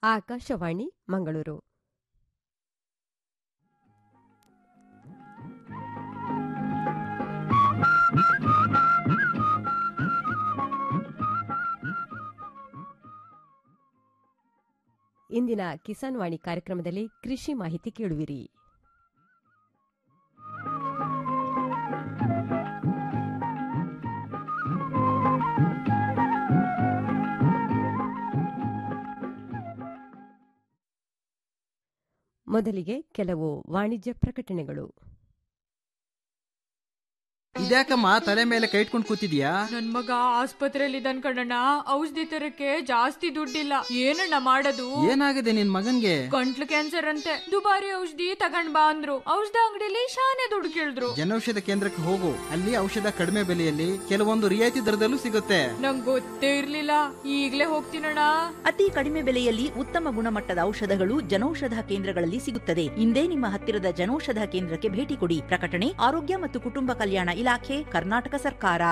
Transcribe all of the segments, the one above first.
ಆಕಾಶವಾಣಿ ಮಂಗಳೂರು ಇಂದಿನ ಕಿಸಾನ್ ವಾಣಿ ಕಾರ್ಯಕ್ರಮದಲ್ಲಿ ಕೃಷಿ ಮಾಹಿತಿ ಕೇಳುವಿರಿ ಮೊದಲಿಗೆ ಕೆಲವು ವಾಣಿಜ್ಯ ಪ್ರಕಟಣೆಗಳು ಇದ್ಯಾಕಮ್ಮ ತಲೆ ಮೇಲೆ ಕೈ ಇಟ್ಕೊಂಡು ಕೂತಿದ್ಯಾ ನನ್ ಮಗ ಆಸ್ಪತ್ರೆಯಲ್ಲಿ ಇದ್ದಾನ್ ಕಣಣ್ಣ ಔಷಧಿ ತರಕ್ಕೆ ಜಾಸ್ತಿ ದುಡ್ಡಿಲ್ಲ ಏನಣ್ಣ ಮಾಡೋದು ಏನಾಗಿದೆ ನಿನ್ ಮಗನ್ಗೆ ಗಂಟ್ಲು ಕ್ಯಾನ್ಸರ್ ಅಂತೆ ದುಬಾರಿ ಔಷಧಿ ತಗೊಂಡ್ ಬಾ ಅಂದ್ರು ಔಷಧ ಅಂಗಡಿಲಿ ಶಾನೆ ದುಡ್ಡು ಕೇಳಿದ್ರು ಜನೌಷಧ ಕೇಂದ್ರಕ್ಕೆ ಹೋಗು ಅಲ್ಲಿ ಔಷಧ ಕಡಿಮೆ ಬೆಲೆಯಲ್ಲಿ ಕೆಲವೊಂದು ರಿಯಾಯಿತಿ ದರದಲ್ಲೂ ಸಿಗುತ್ತೆ ನಂಗ್ ಗೊತ್ತೇ ಇರ್ಲಿಲ್ಲ ಈಗ್ಲೇ ಹೋಗ್ತೀನಣ್ಣ ಅತಿ ಕಡಿಮೆ ಬೆಲೆಯಲ್ಲಿ ಉತ್ತಮ ಗುಣಮಟ್ಟದ ಔಷಧಗಳು ಜನೌಷಧ ಕೇಂದ್ರಗಳಲ್ಲಿ ಸಿಗುತ್ತದೆ ಇಂದೇ ನಿಮ್ಮ ಹತ್ತಿರದ ಜನೌಷಧ ಕೇಂದ್ರಕ್ಕೆ ಭೇಟಿ ಕೊಡಿ ಪ್ರಕಟಣೆ ಆರೋಗ್ಯ ಮತ್ತು ಕುಟುಂಬ ಕಲ್ಯಾಣ ಇಲಾಖೆ ಕರ್ನಾಟಕ ಸರ್ಕಾರ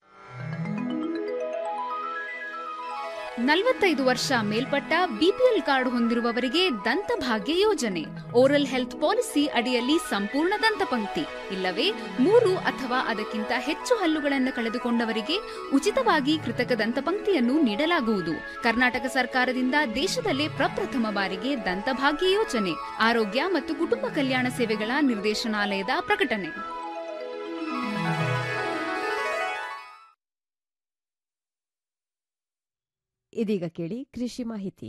ನಲವತ್ತೈದು ವರ್ಷ ಮೇಲ್ಪಟ್ಟ ಬಿಪಿಎಲ್ ಕಾರ್ಡ್ ಹೊಂದಿರುವವರಿಗೆ ದಂತಭಾಗ್ಯ ಯೋಜನೆ ಓರಲ್ ಹೆಲ್ತ್ ಪಾಲಿಸಿ ಅಡಿಯಲ್ಲಿ ಸಂಪೂರ್ಣ ದಂತಪಂಕ್ತಿ ಇಲ್ಲವೇ ಮೂರು ಅಥವಾ ಅದಕ್ಕಿಂತ ಹೆಚ್ಚು ಹಲ್ಲುಗಳನ್ನು ಕಳೆದುಕೊಂಡವರಿಗೆ ಉಚಿತವಾಗಿ ಕೃತಕ ದಂತಪಂಕ್ತಿಯನ್ನು ನೀಡಲಾಗುವುದು ಕರ್ನಾಟಕ ಸರ್ಕಾರದಿಂದ ದೇಶದಲ್ಲೇ ಪ್ರಪ್ರಥಮ ಬಾರಿಗೆ ದಂತಭಾಗ್ಯ ಯೋಜನೆ ಆರೋಗ್ಯ ಮತ್ತು ಕುಟುಂಬ ಕಲ್ಯಾಣ ಸೇವೆಗಳ ನಿರ್ದೇಶನಾಲಯದ ಪ್ರಕಟಣೆ ಇದೀಗ ಕೇಳಿ ಕೃಷಿ ಮಾಹಿತಿ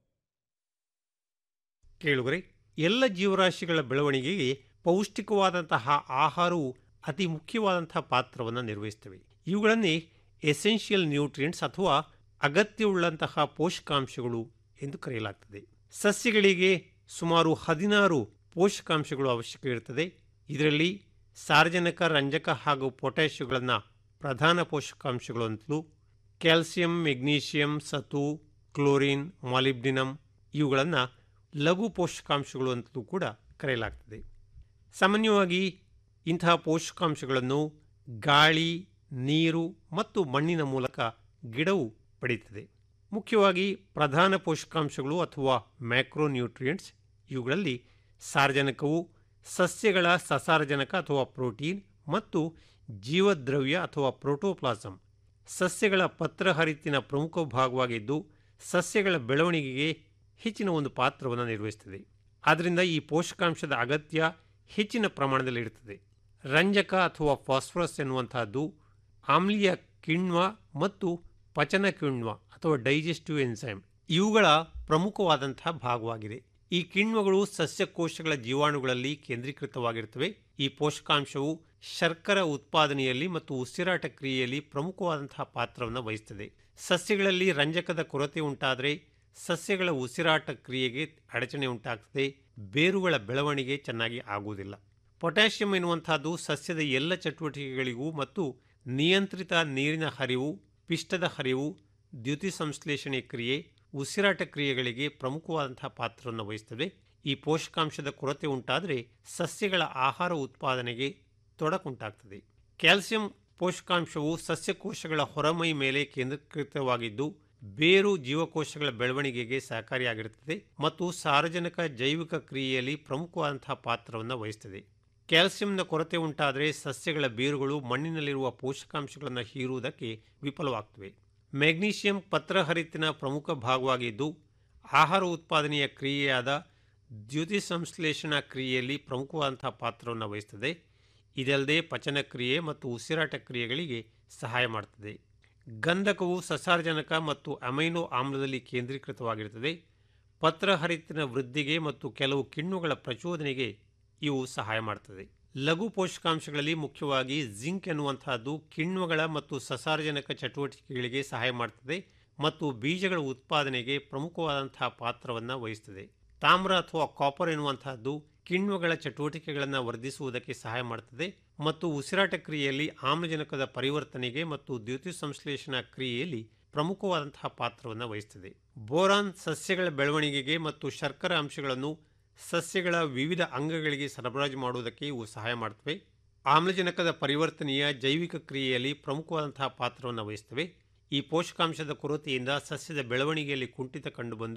ಕೇಳುಗರೆ ಎಲ್ಲ ಜೀವರಾಶಿಗಳ ಬೆಳವಣಿಗೆಗೆ ಪೌಷ್ಟಿಕವಾದಂತಹ ಆಹಾರವು ಅತಿ ಮುಖ್ಯವಾದಂತಹ ಪಾತ್ರವನ್ನು ನಿರ್ವಹಿಸ್ತವೆ ಇವುಗಳನ್ನೇ ಎಸೆನ್ಷಿಯಲ್ ನ್ಯೂಟ್ರಿಯೆಂಟ್ಸ್ ಅಥವಾ ಅಗತ್ಯವುಳ್ಳಂತಹ ಪೋಷಕಾಂಶಗಳು ಎಂದು ಕರೆಯಲಾಗ್ತದೆ ಸಸ್ಯಗಳಿಗೆ ಸುಮಾರು ಹದಿನಾರು ಪೋಷಕಾಂಶಗಳು ಅವಶ್ಯಕ ಇರುತ್ತದೆ ಇದರಲ್ಲಿ ಸಾರ್ವಜನಿಕ ರಂಜಕ ಹಾಗೂ ಪೊಟ್ಯಾಷಿಯಗಳನ್ನು ಪ್ರಧಾನ ಪೋಷಕಾಂಶಗಳು ಅಂತಲೂ ಕ್ಯಾಲ್ಸಿಯಂ ಮೆಗ್ನೀಷಿಯಂ ಸತು ಕ್ಲೋರಿನ್ ಮಾಲಿಬ್ಡಿನಮ್ ಇವುಗಳನ್ನು ಲಘು ಪೋಷಕಾಂಶಗಳು ಅಂತಲೂ ಕೂಡ ಕರೆಯಲಾಗ್ತದೆ ಸಾಮಾನ್ಯವಾಗಿ ಇಂತಹ ಪೋಷಕಾಂಶಗಳನ್ನು ಗಾಳಿ ನೀರು ಮತ್ತು ಮಣ್ಣಿನ ಮೂಲಕ ಗಿಡವು ಪಡೆಯುತ್ತದೆ ಮುಖ್ಯವಾಗಿ ಪ್ರಧಾನ ಪೋಷಕಾಂಶಗಳು ಅಥವಾ ಮ್ಯಾಕ್ರೋನ್ಯೂಟ್ರಿಯೆಂಟ್ಸ್ ಇವುಗಳಲ್ಲಿ ಸಾರಜನಕವು ಸಸ್ಯಗಳ ಸಸಾರಜನಕ ಅಥವಾ ಪ್ರೋಟೀನ್ ಮತ್ತು ಜೀವದ್ರವ್ಯ ಅಥವಾ ಪ್ರೋಟೋಪ್ಲಾಸಮ್ ಸಸ್ಯಗಳ ಪತ್ರಹರಿತಿನ ಪ್ರಮುಖ ಭಾಗವಾಗಿದ್ದು ಸಸ್ಯಗಳ ಬೆಳವಣಿಗೆಗೆ ಹೆಚ್ಚಿನ ಒಂದು ಪಾತ್ರವನ್ನು ನಿರ್ವಹಿಸುತ್ತದೆ ಆದ್ದರಿಂದ ಈ ಪೋಷಕಾಂಶದ ಅಗತ್ಯ ಹೆಚ್ಚಿನ ಪ್ರಮಾಣದಲ್ಲಿ ಇರುತ್ತದೆ ರಂಜಕ ಅಥವಾ ಫಾಸ್ಫರಸ್ ಎನ್ನುವಂತಹದ್ದು ಆಮ್ಲೀಯ ಕಿಣ್ವ ಮತ್ತು ಪಚನ ಕಿಣ್ವ ಅಥವಾ ಡೈಜೆಸ್ಟಿವ್ ಎನ್ಸೈಮ್ ಇವುಗಳ ಪ್ರಮುಖವಾದಂತಹ ಭಾಗವಾಗಿದೆ ಈ ಕಿಣ್ವಗಳು ಸಸ್ಯಕೋಶಗಳ ಜೀವಾಣುಗಳಲ್ಲಿ ಕೇಂದ್ರೀಕೃತವಾಗಿರುತ್ತವೆ ಈ ಪೋಷಕಾಂಶವು ಶರ್ಕರ ಉತ್ಪಾದನೆಯಲ್ಲಿ ಮತ್ತು ಉಸಿರಾಟ ಕ್ರಿಯೆಯಲ್ಲಿ ಪ್ರಮುಖವಾದಂತಹ ಪಾತ್ರವನ್ನು ವಹಿಸುತ್ತದೆ ಸಸ್ಯಗಳಲ್ಲಿ ರಂಜಕದ ಕೊರತೆ ಉಂಟಾದರೆ ಸಸ್ಯಗಳ ಉಸಿರಾಟ ಕ್ರಿಯೆಗೆ ಅಡಚಣೆ ಉಂಟಾಗ್ತದೆ ಬೇರುಗಳ ಬೆಳವಣಿಗೆ ಚೆನ್ನಾಗಿ ಆಗುವುದಿಲ್ಲ ಪೊಟ್ಯಾಷಿಯಂ ಎನ್ನುವಂತಹದ್ದು ಸಸ್ಯದ ಎಲ್ಲ ಚಟುವಟಿಕೆಗಳಿಗೂ ಮತ್ತು ನಿಯಂತ್ರಿತ ನೀರಿನ ಹರಿವು ಪಿಷ್ಟದ ಹರಿವು ದ್ಯುತಿ ಸಂಶ್ಲೇಷಣೆ ಕ್ರಿಯೆ ಉಸಿರಾಟ ಕ್ರಿಯೆಗಳಿಗೆ ಪ್ರಮುಖವಾದಂತಹ ಪಾತ್ರವನ್ನು ವಹಿಸುತ್ತದೆ ಈ ಪೋಷಕಾಂಶದ ಕೊರತೆ ಉಂಟಾದರೆ ಸಸ್ಯಗಳ ಆಹಾರ ಉತ್ಪಾದನೆಗೆ ತೊಡಕುಂಟಾಗ್ತದೆ ಕ್ಯಾಲ್ಸಿಯಂ ಪೋಷಕಾಂಶವು ಸಸ್ಯಕೋಶಗಳ ಹೊರಮೈ ಮೇಲೆ ಕೇಂದ್ರೀಕೃತವಾಗಿದ್ದು ಬೇರು ಜೀವಕೋಶಗಳ ಬೆಳವಣಿಗೆಗೆ ಸಹಕಾರಿಯಾಗಿರುತ್ತದೆ ಮತ್ತು ಸಾರ್ವಜನಿಕ ಜೈವಿಕ ಕ್ರಿಯೆಯಲ್ಲಿ ಪ್ರಮುಖವಾದಂತಹ ಪಾತ್ರವನ್ನು ವಹಿಸುತ್ತದೆ ಕ್ಯಾಲ್ಸಿಯಂನ ಕೊರತೆ ಉಂಟಾದರೆ ಸಸ್ಯಗಳ ಬೇರುಗಳು ಮಣ್ಣಿನಲ್ಲಿರುವ ಪೋಷಕಾಂಶಗಳನ್ನು ಹೀರುವುದಕ್ಕೆ ವಿಫಲವಾಗ್ತವೆ ಮೆಗ್ನೀಷಿಯಂ ಪತ್ರಹರಿತಿನ ಪ್ರಮುಖ ಭಾಗವಾಗಿದ್ದು ಆಹಾರ ಉತ್ಪಾದನೆಯ ಕ್ರಿಯೆಯಾದ ದ್ಯುತಿ ಸಂಶ್ಲೇಷಣಾ ಕ್ರಿಯೆಯಲ್ಲಿ ಪ್ರಮುಖವಾದಂತಹ ಪಾತ್ರವನ್ನು ವಹಿಸುತ್ತದೆ ಇದಲ್ಲದೆ ಪಚನ ಕ್ರಿಯೆ ಮತ್ತು ಉಸಿರಾಟ ಕ್ರಿಯೆಗಳಿಗೆ ಸಹಾಯ ಮಾಡುತ್ತದೆ ಗಂಧಕವು ಸಸಾರಜನಕ ಮತ್ತು ಅಮೈನೋ ಆಮ್ಲದಲ್ಲಿ ಕೇಂದ್ರೀಕೃತವಾಗಿರುತ್ತದೆ ಪತ್ರಹರಿತಿನ ವೃದ್ಧಿಗೆ ಮತ್ತು ಕೆಲವು ಕಿಣ್ವಗಳ ಪ್ರಚೋದನೆಗೆ ಇವು ಸಹಾಯ ಮಾಡುತ್ತದೆ ಲಘು ಪೋಷಕಾಂಶಗಳಲ್ಲಿ ಮುಖ್ಯವಾಗಿ ಜಿಂಕ್ ಎನ್ನುವಂತಹದ್ದು ಕಿಣ್ವಗಳ ಮತ್ತು ಸಸಾರಜನಕ ಚಟುವಟಿಕೆಗಳಿಗೆ ಸಹಾಯ ಮಾಡುತ್ತದೆ ಮತ್ತು ಬೀಜಗಳ ಉತ್ಪಾದನೆಗೆ ಪ್ರಮುಖವಾದಂತಹ ಪಾತ್ರವನ್ನು ವಹಿಸುತ್ತದೆ ತಾಮ್ರ ಅಥವಾ ಕಾಪರ್ ಎನ್ನುವಂತಹದ್ದು ಕಿಣ್ವಗಳ ಚಟುವಟಿಕೆಗಳನ್ನು ವರ್ಧಿಸುವುದಕ್ಕೆ ಸಹಾಯ ಮಾಡುತ್ತದೆ ಮತ್ತು ಉಸಿರಾಟ ಕ್ರಿಯೆಯಲ್ಲಿ ಆಮ್ಲಜನಕದ ಪರಿವರ್ತನೆಗೆ ಮತ್ತು ದ್ಯುತಿ ಸಂಶ್ಲೇಷಣಾ ಕ್ರಿಯೆಯಲ್ಲಿ ಪ್ರಮುಖವಾದಂತಹ ಪಾತ್ರವನ್ನು ವಹಿಸುತ್ತದೆ ಬೋರಾನ್ ಸಸ್ಯಗಳ ಬೆಳವಣಿಗೆಗೆ ಮತ್ತು ಶರ್ಕರ ಅಂಶಗಳನ್ನು ಸಸ್ಯಗಳ ವಿವಿಧ ಅಂಗಗಳಿಗೆ ಸರಬರಾಜು ಮಾಡುವುದಕ್ಕೆ ಇವು ಸಹಾಯ ಮಾಡುತ್ತವೆ ಆಮ್ಲಜನಕದ ಪರಿವರ್ತನೆಯ ಜೈವಿಕ ಕ್ರಿಯೆಯಲ್ಲಿ ಪ್ರಮುಖವಾದಂತಹ ಪಾತ್ರವನ್ನು ವಹಿಸುತ್ತವೆ ಈ ಪೋಷಕಾಂಶದ ಕೊರತೆಯಿಂದ ಸಸ್ಯದ ಬೆಳವಣಿಗೆಯಲ್ಲಿ ಕುಂಠಿತ ಕಂಡುಬಂದು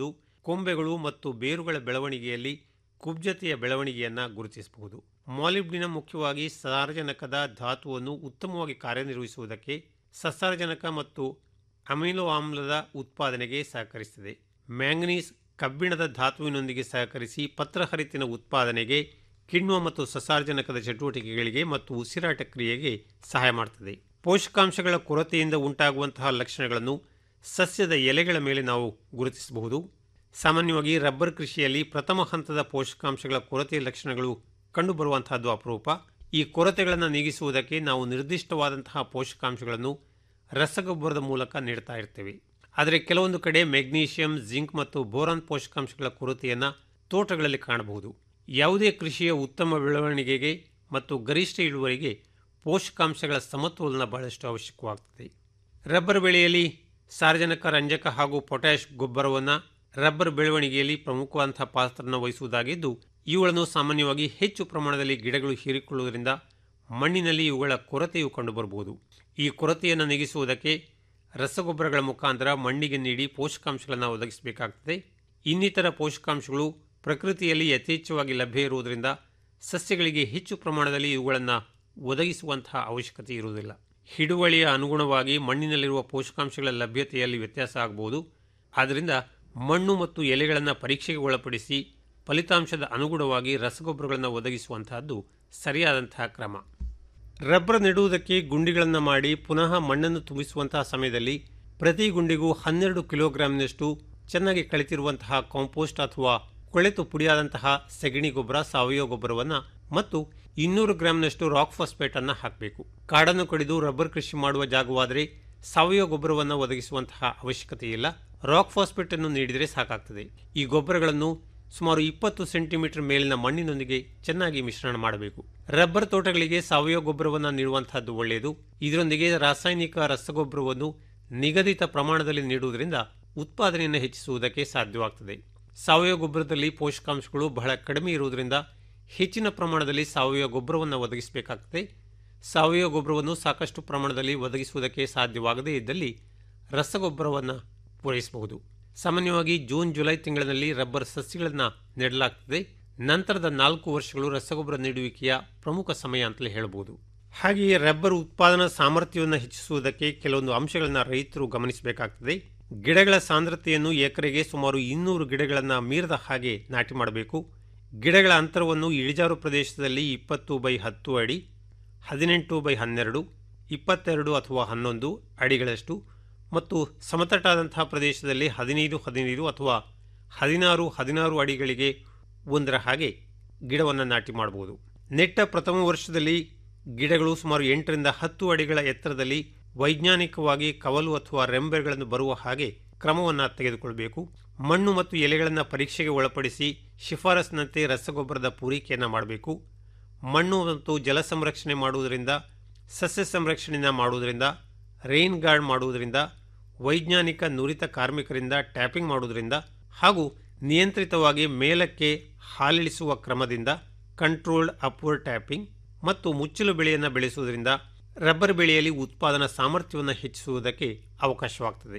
ಕೊಂಬೆಗಳು ಮತ್ತು ಬೇರುಗಳ ಬೆಳವಣಿಗೆಯಲ್ಲಿ ಕುಬ್ಜತೆಯ ಬೆಳವಣಿಗೆಯನ್ನು ಗುರುತಿಸಬಹುದು ಮಾಲಿಬ್ಡಿನ ಮುಖ್ಯವಾಗಿ ಸಾರಜನಕದ ಧಾತುವನ್ನು ಉತ್ತಮವಾಗಿ ಕಾರ್ಯನಿರ್ವಹಿಸುವುದಕ್ಕೆ ಸಸಾರಜನಕ ಮತ್ತು ಅಮಿನೋ ಆಮ್ಲದ ಉತ್ಪಾದನೆಗೆ ಸಹಕರಿಸುತ್ತದೆ ಮ್ಯಾಂಗನೀಸ್ ಕಬ್ಬಿಣದ ಧಾತುವಿನೊಂದಿಗೆ ಸಹಕರಿಸಿ ಪತ್ರಹರಿತಿನ ಉತ್ಪಾದನೆಗೆ ಕಿಣ್ವ ಮತ್ತು ಸಸಾರಜನಕದ ಚಟುವಟಿಕೆಗಳಿಗೆ ಮತ್ತು ಉಸಿರಾಟ ಕ್ರಿಯೆಗೆ ಸಹಾಯ ಮಾಡುತ್ತದೆ ಪೋಷಕಾಂಶಗಳ ಕೊರತೆಯಿಂದ ಉಂಟಾಗುವಂತಹ ಲಕ್ಷಣಗಳನ್ನು ಸಸ್ಯದ ಎಲೆಗಳ ಮೇಲೆ ನಾವು ಗುರುತಿಸಬಹುದು ಸಾಮಾನ್ಯವಾಗಿ ರಬ್ಬರ್ ಕೃಷಿಯಲ್ಲಿ ಪ್ರಥಮ ಹಂತದ ಪೋಷಕಾಂಶಗಳ ಕೊರತೆಯ ಲಕ್ಷಣಗಳು ಕಂಡುಬರುವಂತಹದ್ದು ಅಪರೂಪ ಈ ಕೊರತೆಗಳನ್ನು ನೀಗಿಸುವುದಕ್ಕೆ ನಾವು ನಿರ್ದಿಷ್ಟವಾದಂತಹ ಪೋಷಕಾಂಶಗಳನ್ನು ರಸಗೊಬ್ಬರದ ಮೂಲಕ ನೀಡ್ತಾ ಇರ್ತೇವೆ ಆದರೆ ಕೆಲವೊಂದು ಕಡೆ ಮೆಗ್ನೀಷಿಯಂ ಜಿಂಕ್ ಮತ್ತು ಬೋರಾನ್ ಪೋಷಕಾಂಶಗಳ ಕೊರತೆಯನ್ನು ತೋಟಗಳಲ್ಲಿ ಕಾಣಬಹುದು ಯಾವುದೇ ಕೃಷಿಯ ಉತ್ತಮ ಬೆಳವಣಿಗೆಗೆ ಮತ್ತು ಗರಿಷ್ಠ ಇಳುವರಿಗೆ ಪೋಷಕಾಂಶಗಳ ಸಮತೋಲನ ಬಹಳಷ್ಟು ಅವಶ್ಯಕವಾಗುತ್ತದೆ ರಬ್ಬರ್ ಬೆಳೆಯಲ್ಲಿ ಸಾರ್ವಜನಿಕ ರಂಜಕ ಹಾಗೂ ಪೊಟ್ಯಾಷ್ ಗೊಬ್ಬರವನ್ನು ರಬ್ಬರ್ ಬೆಳವಣಿಗೆಯಲ್ಲಿ ಪ್ರಮುಖವಾದಂಥ ಪಾತ್ರವನ್ನು ವಹಿಸುವುದಾಗಿದ್ದು ಇವುಗಳನ್ನು ಸಾಮಾನ್ಯವಾಗಿ ಹೆಚ್ಚು ಪ್ರಮಾಣದಲ್ಲಿ ಗಿಡಗಳು ಹೀರಿಕೊಳ್ಳುವುದರಿಂದ ಮಣ್ಣಿನಲ್ಲಿ ಇವುಗಳ ಕೊರತೆಯು ಕಂಡುಬರಬಹುದು ಈ ಕೊರತೆಯನ್ನು ನೀಗಿಸುವುದಕ್ಕೆ ರಸಗೊಬ್ಬರಗಳ ಮುಖಾಂತರ ಮಣ್ಣಿಗೆ ನೀಡಿ ಪೋಷಕಾಂಶಗಳನ್ನು ಒದಗಿಸಬೇಕಾಗುತ್ತದೆ ಇನ್ನಿತರ ಪೋಷಕಾಂಶಗಳು ಪ್ರಕೃತಿಯಲ್ಲಿ ಯಥೇಚ್ಛವಾಗಿ ಲಭ್ಯ ಇರುವುದರಿಂದ ಸಸ್ಯಗಳಿಗೆ ಹೆಚ್ಚು ಪ್ರಮಾಣದಲ್ಲಿ ಇವುಗಳನ್ನು ಒದಗಿಸುವಂತಹ ಅವಶ್ಯಕತೆ ಇರುವುದಿಲ್ಲ ಹಿಡುವಳಿಯ ಅನುಗುಣವಾಗಿ ಮಣ್ಣಿನಲ್ಲಿರುವ ಪೋಷಕಾಂಶಗಳ ಲಭ್ಯತೆಯಲ್ಲಿ ವ್ಯತ್ಯಾಸ ಆಗಬಹುದು ಆದ್ದರಿಂದ ಮಣ್ಣು ಮತ್ತು ಎಲೆಗಳನ್ನು ಪರೀಕ್ಷೆಗೆ ಒಳಪಡಿಸಿ ಫಲಿತಾಂಶದ ಅನುಗುಣವಾಗಿ ರಸಗೊಬ್ಬರಗಳನ್ನು ಒದಗಿಸುವಂತಹದ್ದು ಸರಿಯಾದಂತಹ ಕ್ರಮ ರಬ್ಬರ್ ನೆಡುವುದಕ್ಕೆ ಗುಂಡಿಗಳನ್ನು ಮಾಡಿ ಪುನಃ ಮಣ್ಣನ್ನು ತುಂಬಿಸುವಂತಹ ಸಮಯದಲ್ಲಿ ಪ್ರತಿ ಗುಂಡಿಗೂ ಹನ್ನೆರಡು ಕಿಲೋಗ್ರಾಂನಷ್ಟು ಚೆನ್ನಾಗಿ ಕಳೆತಿರುವಂತಹ ಕಾಂಪೋಸ್ಟ್ ಅಥವಾ ಕೊಳೆತು ಪುಡಿಯಾದಂತಹ ಸೆಗಣಿ ಗೊಬ್ಬರ ಸಾವಯವ ಗೊಬ್ಬರವನ್ನು ಮತ್ತು ಇನ್ನೂರು ಗ್ರಾಂನಷ್ಟು ರಾಕ್ ಫಾಸ್ಫೇಟ್ ಅನ್ನು ಹಾಕಬೇಕು ಕಾಡನ್ನು ಕಡಿದು ರಬ್ಬರ್ ಕೃಷಿ ಮಾಡುವ ಜಾಗವಾದರೆ ಸಾವಯವ ಗೊಬ್ಬರವನ್ನು ಒದಗಿಸುವಂತಹ ಅವಶ್ಯಕತೆ ಇಲ್ಲ ರಾಕ್ ಫಾಸ್ಫೇಟ್ ಅನ್ನು ನೀಡಿದರೆ ಸಾಕಾಗ್ತದೆ ಈ ಗೊಬ್ಬರಗಳನ್ನು ಸುಮಾರು ಇಪ್ಪತ್ತು ಸೆಂಟಿಮೀಟರ್ ಮೇಲಿನ ಮಣ್ಣಿನೊಂದಿಗೆ ಚೆನ್ನಾಗಿ ಮಿಶ್ರಣ ಮಾಡಬೇಕು ರಬ್ಬರ್ ತೋಟಗಳಿಗೆ ಸಾವಯವ ಗೊಬ್ಬರವನ್ನು ನೀಡುವಂತಹದ್ದು ಒಳ್ಳೆಯದು ಇದರೊಂದಿಗೆ ರಾಸಾಯನಿಕ ರಸಗೊಬ್ಬರವನ್ನು ನಿಗದಿತ ಪ್ರಮಾಣದಲ್ಲಿ ನೀಡುವುದರಿಂದ ಉತ್ಪಾದನೆಯನ್ನು ಹೆಚ್ಚಿಸುವುದಕ್ಕೆ ಸಾಧ್ಯವಾಗ್ತದೆ ಸಾವಯವ ಗೊಬ್ಬರದಲ್ಲಿ ಪೋಷಕಾಂಶಗಳು ಬಹಳ ಕಡಿಮೆ ಇರುವುದರಿಂದ ಹೆಚ್ಚಿನ ಪ್ರಮಾಣದಲ್ಲಿ ಸಾವಯವ ಗೊಬ್ಬರವನ್ನು ಒದಗಿಸಬೇಕಾಗ್ತದೆ ಸಾವಯವ ಗೊಬ್ಬರವನ್ನು ಸಾಕಷ್ಟು ಪ್ರಮಾಣದಲ್ಲಿ ಒದಗಿಸುವುದಕ್ಕೆ ಸಾಧ್ಯವಾಗದೇ ಇದ್ದಲ್ಲಿ ರಸಗೊಬ್ಬರವನ್ನು ಪೂರೈಸಬಹುದು ಸಾಮಾನ್ಯವಾಗಿ ಜೂನ್ ಜುಲೈ ತಿಂಗಳಿನಲ್ಲಿ ರಬ್ಬರ್ ಸಸ್ಯಗಳನ್ನು ನೆಡಲಾಗ್ತದೆ ನಂತರದ ನಾಲ್ಕು ವರ್ಷಗಳು ರಸಗೊಬ್ಬರ ನೀಡುವಿಕೆಯ ಪ್ರಮುಖ ಸಮಯ ಅಂತಲೇ ಹೇಳಬಹುದು ಹಾಗೆಯೇ ರಬ್ಬರ್ ಉತ್ಪಾದನಾ ಸಾಮರ್ಥ್ಯವನ್ನು ಹೆಚ್ಚಿಸುವುದಕ್ಕೆ ಕೆಲವೊಂದು ಅಂಶಗಳನ್ನು ರೈತರು ಗಮನಿಸಬೇಕಾಗ್ತದೆ ಗಿಡಗಳ ಸಾಂದ್ರತೆಯನ್ನು ಎಕರೆಗೆ ಸುಮಾರು ಇನ್ನೂರು ಗಿಡಗಳನ್ನು ಮೀರದ ಹಾಗೆ ನಾಟಿ ಮಾಡಬೇಕು ಗಿಡಗಳ ಅಂತರವನ್ನು ಇಳಿಜಾರು ಪ್ರದೇಶದಲ್ಲಿ ಇಪ್ಪತ್ತು ಬೈ ಹತ್ತು ಅಡಿ ಹದಿನೆಂಟು ಬೈ ಹನ್ನೆರಡು ಇಪ್ಪತ್ತೆರಡು ಅಥವಾ ಹನ್ನೊಂದು ಅಡಿಗಳಷ್ಟು ಮತ್ತು ಸಮತಟ್ಟಾದಂತಹ ಪ್ರದೇಶದಲ್ಲಿ ಹದಿನೈದು ಹದಿನೈದು ಅಥವಾ ಹದಿನಾರು ಹದಿನಾರು ಅಡಿಗಳಿಗೆ ಒಂದರ ಹಾಗೆ ಗಿಡವನ್ನು ನಾಟಿ ಮಾಡಬಹುದು ನೆಟ್ಟ ಪ್ರಥಮ ವರ್ಷದಲ್ಲಿ ಗಿಡಗಳು ಸುಮಾರು ಎಂಟರಿಂದ ಹತ್ತು ಅಡಿಗಳ ಎತ್ತರದಲ್ಲಿ ವೈಜ್ಞಾನಿಕವಾಗಿ ಕವಲು ಅಥವಾ ರೆಂಬೆಗಳನ್ನು ಬರುವ ಹಾಗೆ ಕ್ರಮವನ್ನು ತೆಗೆದುಕೊಳ್ಳಬೇಕು ಮಣ್ಣು ಮತ್ತು ಎಲೆಗಳನ್ನು ಪರೀಕ್ಷೆಗೆ ಒಳಪಡಿಸಿ ಶಿಫಾರಸ್ಸಿನಂತೆ ರಸಗೊಬ್ಬರದ ಪೂರೈಕೆಯನ್ನು ಮಾಡಬೇಕು ಮಣ್ಣು ಮತ್ತು ಜಲ ಸಂರಕ್ಷಣೆ ಮಾಡುವುದರಿಂದ ಸಸ್ಯ ಸಂರಕ್ಷಣೆಯನ್ನು ಮಾಡುವುದರಿಂದ ರೈನ್ ಗಾರ್ಡ್ ಮಾಡುವುದರಿಂದ ವೈಜ್ಞಾನಿಕ ನುರಿತ ಕಾರ್ಮಿಕರಿಂದ ಟ್ಯಾಪಿಂಗ್ ಮಾಡುವುದರಿಂದ ಹಾಗೂ ನಿಯಂತ್ರಿತವಾಗಿ ಮೇಲಕ್ಕೆ ಹಾಲಿಳಿಸುವ ಕ್ರಮದಿಂದ ಕಂಟ್ರೋಲ್ಡ್ ಅಪ್ವರ್ಡ್ ಟ್ಯಾಪಿಂಗ್ ಮತ್ತು ಮುಚ್ಚಲು ಬೆಳೆಯನ್ನು ಬೆಳೆಸುವುದರಿಂದ ರಬ್ಬರ್ ಬೆಳೆಯಲ್ಲಿ ಉತ್ಪಾದನಾ ಸಾಮರ್ಥ್ಯವನ್ನು ಹೆಚ್ಚಿಸುವುದಕ್ಕೆ ಅವಕಾಶವಾಗ್ತದೆ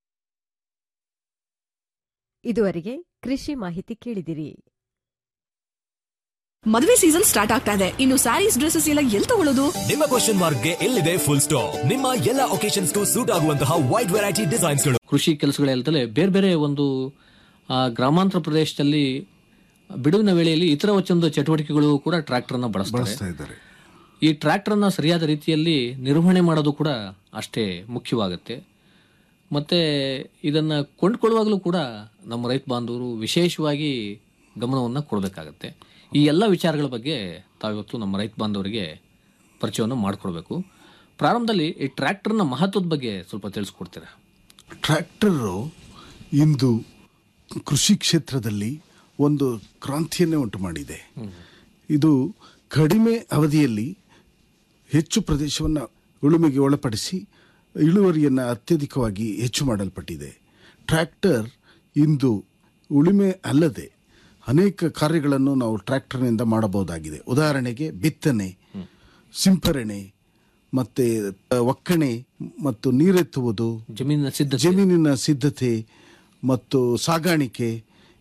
ಇದುವರೆಗೆ ಕೃಷಿ ಮಾಹಿತಿ ಕೇಳಿದಿರಿ ಮದುವೆ ಸೀಸನ್ ಸ್ಟಾರ್ಟ್ ಆಗ್ತಾ ಇದೆ ಇನ್ನು ಸ್ಯಾರೀಸ್ ಡ್ರೆಸ್ಸಸ್ ಎಲ್ಲ ಎಲ್ಲಿ ತಗೊಳ್ಳೋದು ನಿಮ್ಮ ಕ್ವಶನ್ ಮಾರ್ಕ್ಗೆ ಎಲ್ಲಿದೆ ಫುಲ್ ಸ್ಟಾಪ್ ನಿಮ್ಮ ಎಲ್ಲ ಒಕೇಶನ್ಸ್ಗೂ ಸೂಟ್ ಆಗುವಂತಹ ವೈಡ್ ವೆರೈಟಿ ಡಿಸೈನ್ಸ್ಗಳು ಕೃಷಿ ಕೆಲಸಗಳಲ್ಲದೆ ಬೇರೆ ಬೇರೆ ಒಂದು ಆ, ಗ್ರಾಮಾಂತರ ಪ್ರದೇಶದಲ್ಲಿ ಬಿಡುವಿನ ವೇಳೆಯಲ್ಲಿ ಇತರ ಒಂದು ಚಟುವಟಿಕೆಗಳು ಕೂಡ ಟ್ರ್ಯಾಕ್ಟರ್ನ ಬಳಸ್ತಾರೆ ಬಳಸ್ತಾ ಇದ್ದಾರೆ ಈ ಟ್ರ್ಯಾಕ್ಟರ್ನ ಸರಿಯಾದ ರೀತಿಯಲ್ಲಿ ನಿರ್ವಹಣೆ ಮಾಡೋದು ಕೂಡ ಅಷ್ಟೇ ಮುಖ್ಯವಾಗುತ್ತೆ ಮತ್ತೆ ಇದನ್ನ ಕೊಂಡ್ಕೊಳ್ಳುವಾಗಲೂ ಕೂಡ ನಮ್ಮ ರೈತ ಬಾಂಧವರು ವಿಶೇಷವಾಗಿ ಗಮನವನ್ನು ಕೊಡಬೇಕಾಗತ್ತೆ ಈ ಎಲ್ಲ ವಿಚಾರಗಳ ಬಗ್ಗೆ ತಾವಿವತ್ತು ನಮ್ಮ ರೈತ ಬಾಂಧವರಿಗೆ ಪರಿಚಯವನ್ನು ಮಾಡಿಕೊಡ್ಬೇಕು ಪ್ರಾರಂಭದಲ್ಲಿ ಈ ಟ್ರ್ಯಾಕ್ಟರ್ನ ಮಹತ್ವದ ಬಗ್ಗೆ ಸ್ವಲ್ಪ ತಿಳಿಸ್ಕೊಡ್ತೀರಾ ಟ್ರ್ಯಾಕ್ಟರು ಇಂದು ಕೃಷಿ ಕ್ಷೇತ್ರದಲ್ಲಿ ಒಂದು ಕ್ರಾಂತಿಯನ್ನೇ ಉಂಟು ಮಾಡಿದೆ ಇದು ಕಡಿಮೆ ಅವಧಿಯಲ್ಲಿ ಹೆಚ್ಚು ಪ್ರದೇಶವನ್ನು ಉಳುಮೆಗೆ ಒಳಪಡಿಸಿ ಇಳುವರಿಯನ್ನು ಅತ್ಯಧಿಕವಾಗಿ ಹೆಚ್ಚು ಮಾಡಲ್ಪಟ್ಟಿದೆ ಟ್ರ್ಯಾಕ್ಟರ್ ಇಂದು ಉಳುಮೆ ಅಲ್ಲದೆ ಅನೇಕ ಕಾರ್ಯಗಳನ್ನು ನಾವು ಟ್ರ್ಯಾಕ್ಟರ್ನಿಂದ ಮಾಡಬಹುದಾಗಿದೆ ಉದಾಹರಣೆಗೆ ಬಿತ್ತನೆ ಸಿಂಪರಣೆ ಮತ್ತೆ ಒಕ್ಕಣೆ ಮತ್ತು ನೀರೆತ್ತುವುದು ಜಮೀನಿನ ಸಿದ್ಧತೆ ಜಮೀನಿನ ಸಿದ್ಧತೆ ಮತ್ತು ಸಾಗಾಣಿಕೆ